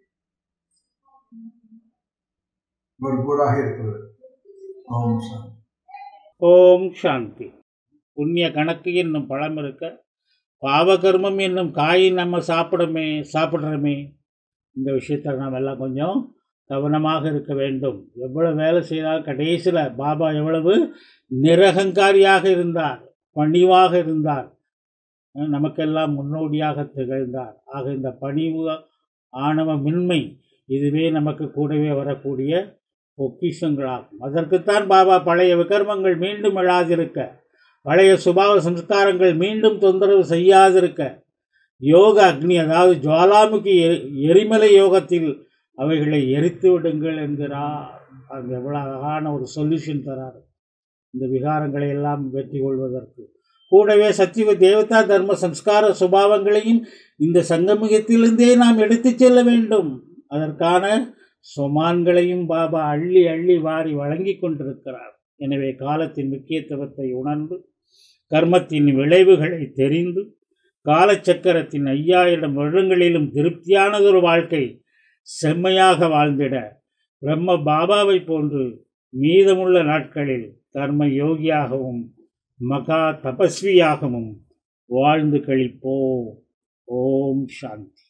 பர்பூராக இருக்கிறது ஓம் சாந்தி ஓம் சாந்தி புண்ணிய கணக்கு என்னும் பழம் இருக்க பாவகர்மம் என்னும் காய் நம்ம சாப்பிடமே சாப்பிட்றோமே இந்த விஷயத்தில் நாம் எல்லாம் கொஞ்சம் கவனமாக இருக்க வேண்டும் எவ்வளவு வேலை செய்தால் கடைசியில் பாபா எவ்வளவு நிரகங்காரியாக இருந்தார் பணிவாக இருந்தார் நமக்கெல்லாம் முன்னோடியாக திகழ்ந்தார் ஆக இந்த பணிவு ஆணவ மின்மை இதுவே நமக்கு கூடவே வரக்கூடிய பொக்கிஷங்களாகும் அதற்குத்தான் பாபா பழைய விகர்மங்கள் மீண்டும் எழாதிருக்க பழைய சுபாவ சம்ஸ்காரங்கள் மீண்டும் தொந்தரவு செய்யாதிருக்க யோக அக்னி அதாவது ஜுவாலாமுகி எரிமலை யோகத்தில் அவைகளை எரித்து விடுங்கள் என்கிறார் அது எவ்வளோ அழகான ஒரு சொல்யூஷன் தரார் இந்த விகாரங்களை எல்லாம் வெற்றி கொள்வதற்கு கூடவே சத்தியுக தேவதா தர்ம சம்ஸ்கார சுபாவங்களையும் இந்த சங்கமிகத்திலிருந்தே நாம் எடுத்துச் செல்ல வேண்டும் அதற்கான சொமான்களையும் பாபா அள்ளி அள்ளி வாரி வழங்கி கொண்டிருக்கிறார் எனவே காலத்தின் முக்கியத்துவத்தை உணர்ந்து கர்மத்தின் விளைவுகளை தெரிந்து காலச்சக்கரத்தின் ஐயாயிரம் வருடங்களிலும் திருப்தியானதொரு வாழ்க்கை செம்மையாக வாழ்ந்திட பிரம்ம பாபாவை போன்று மீதமுள்ள நாட்களில் கர்ம யோகியாகவும் மகா தபஸ்வியாகவும் வாழ்ந்து கழிப்போம் ஓம் சாந்தி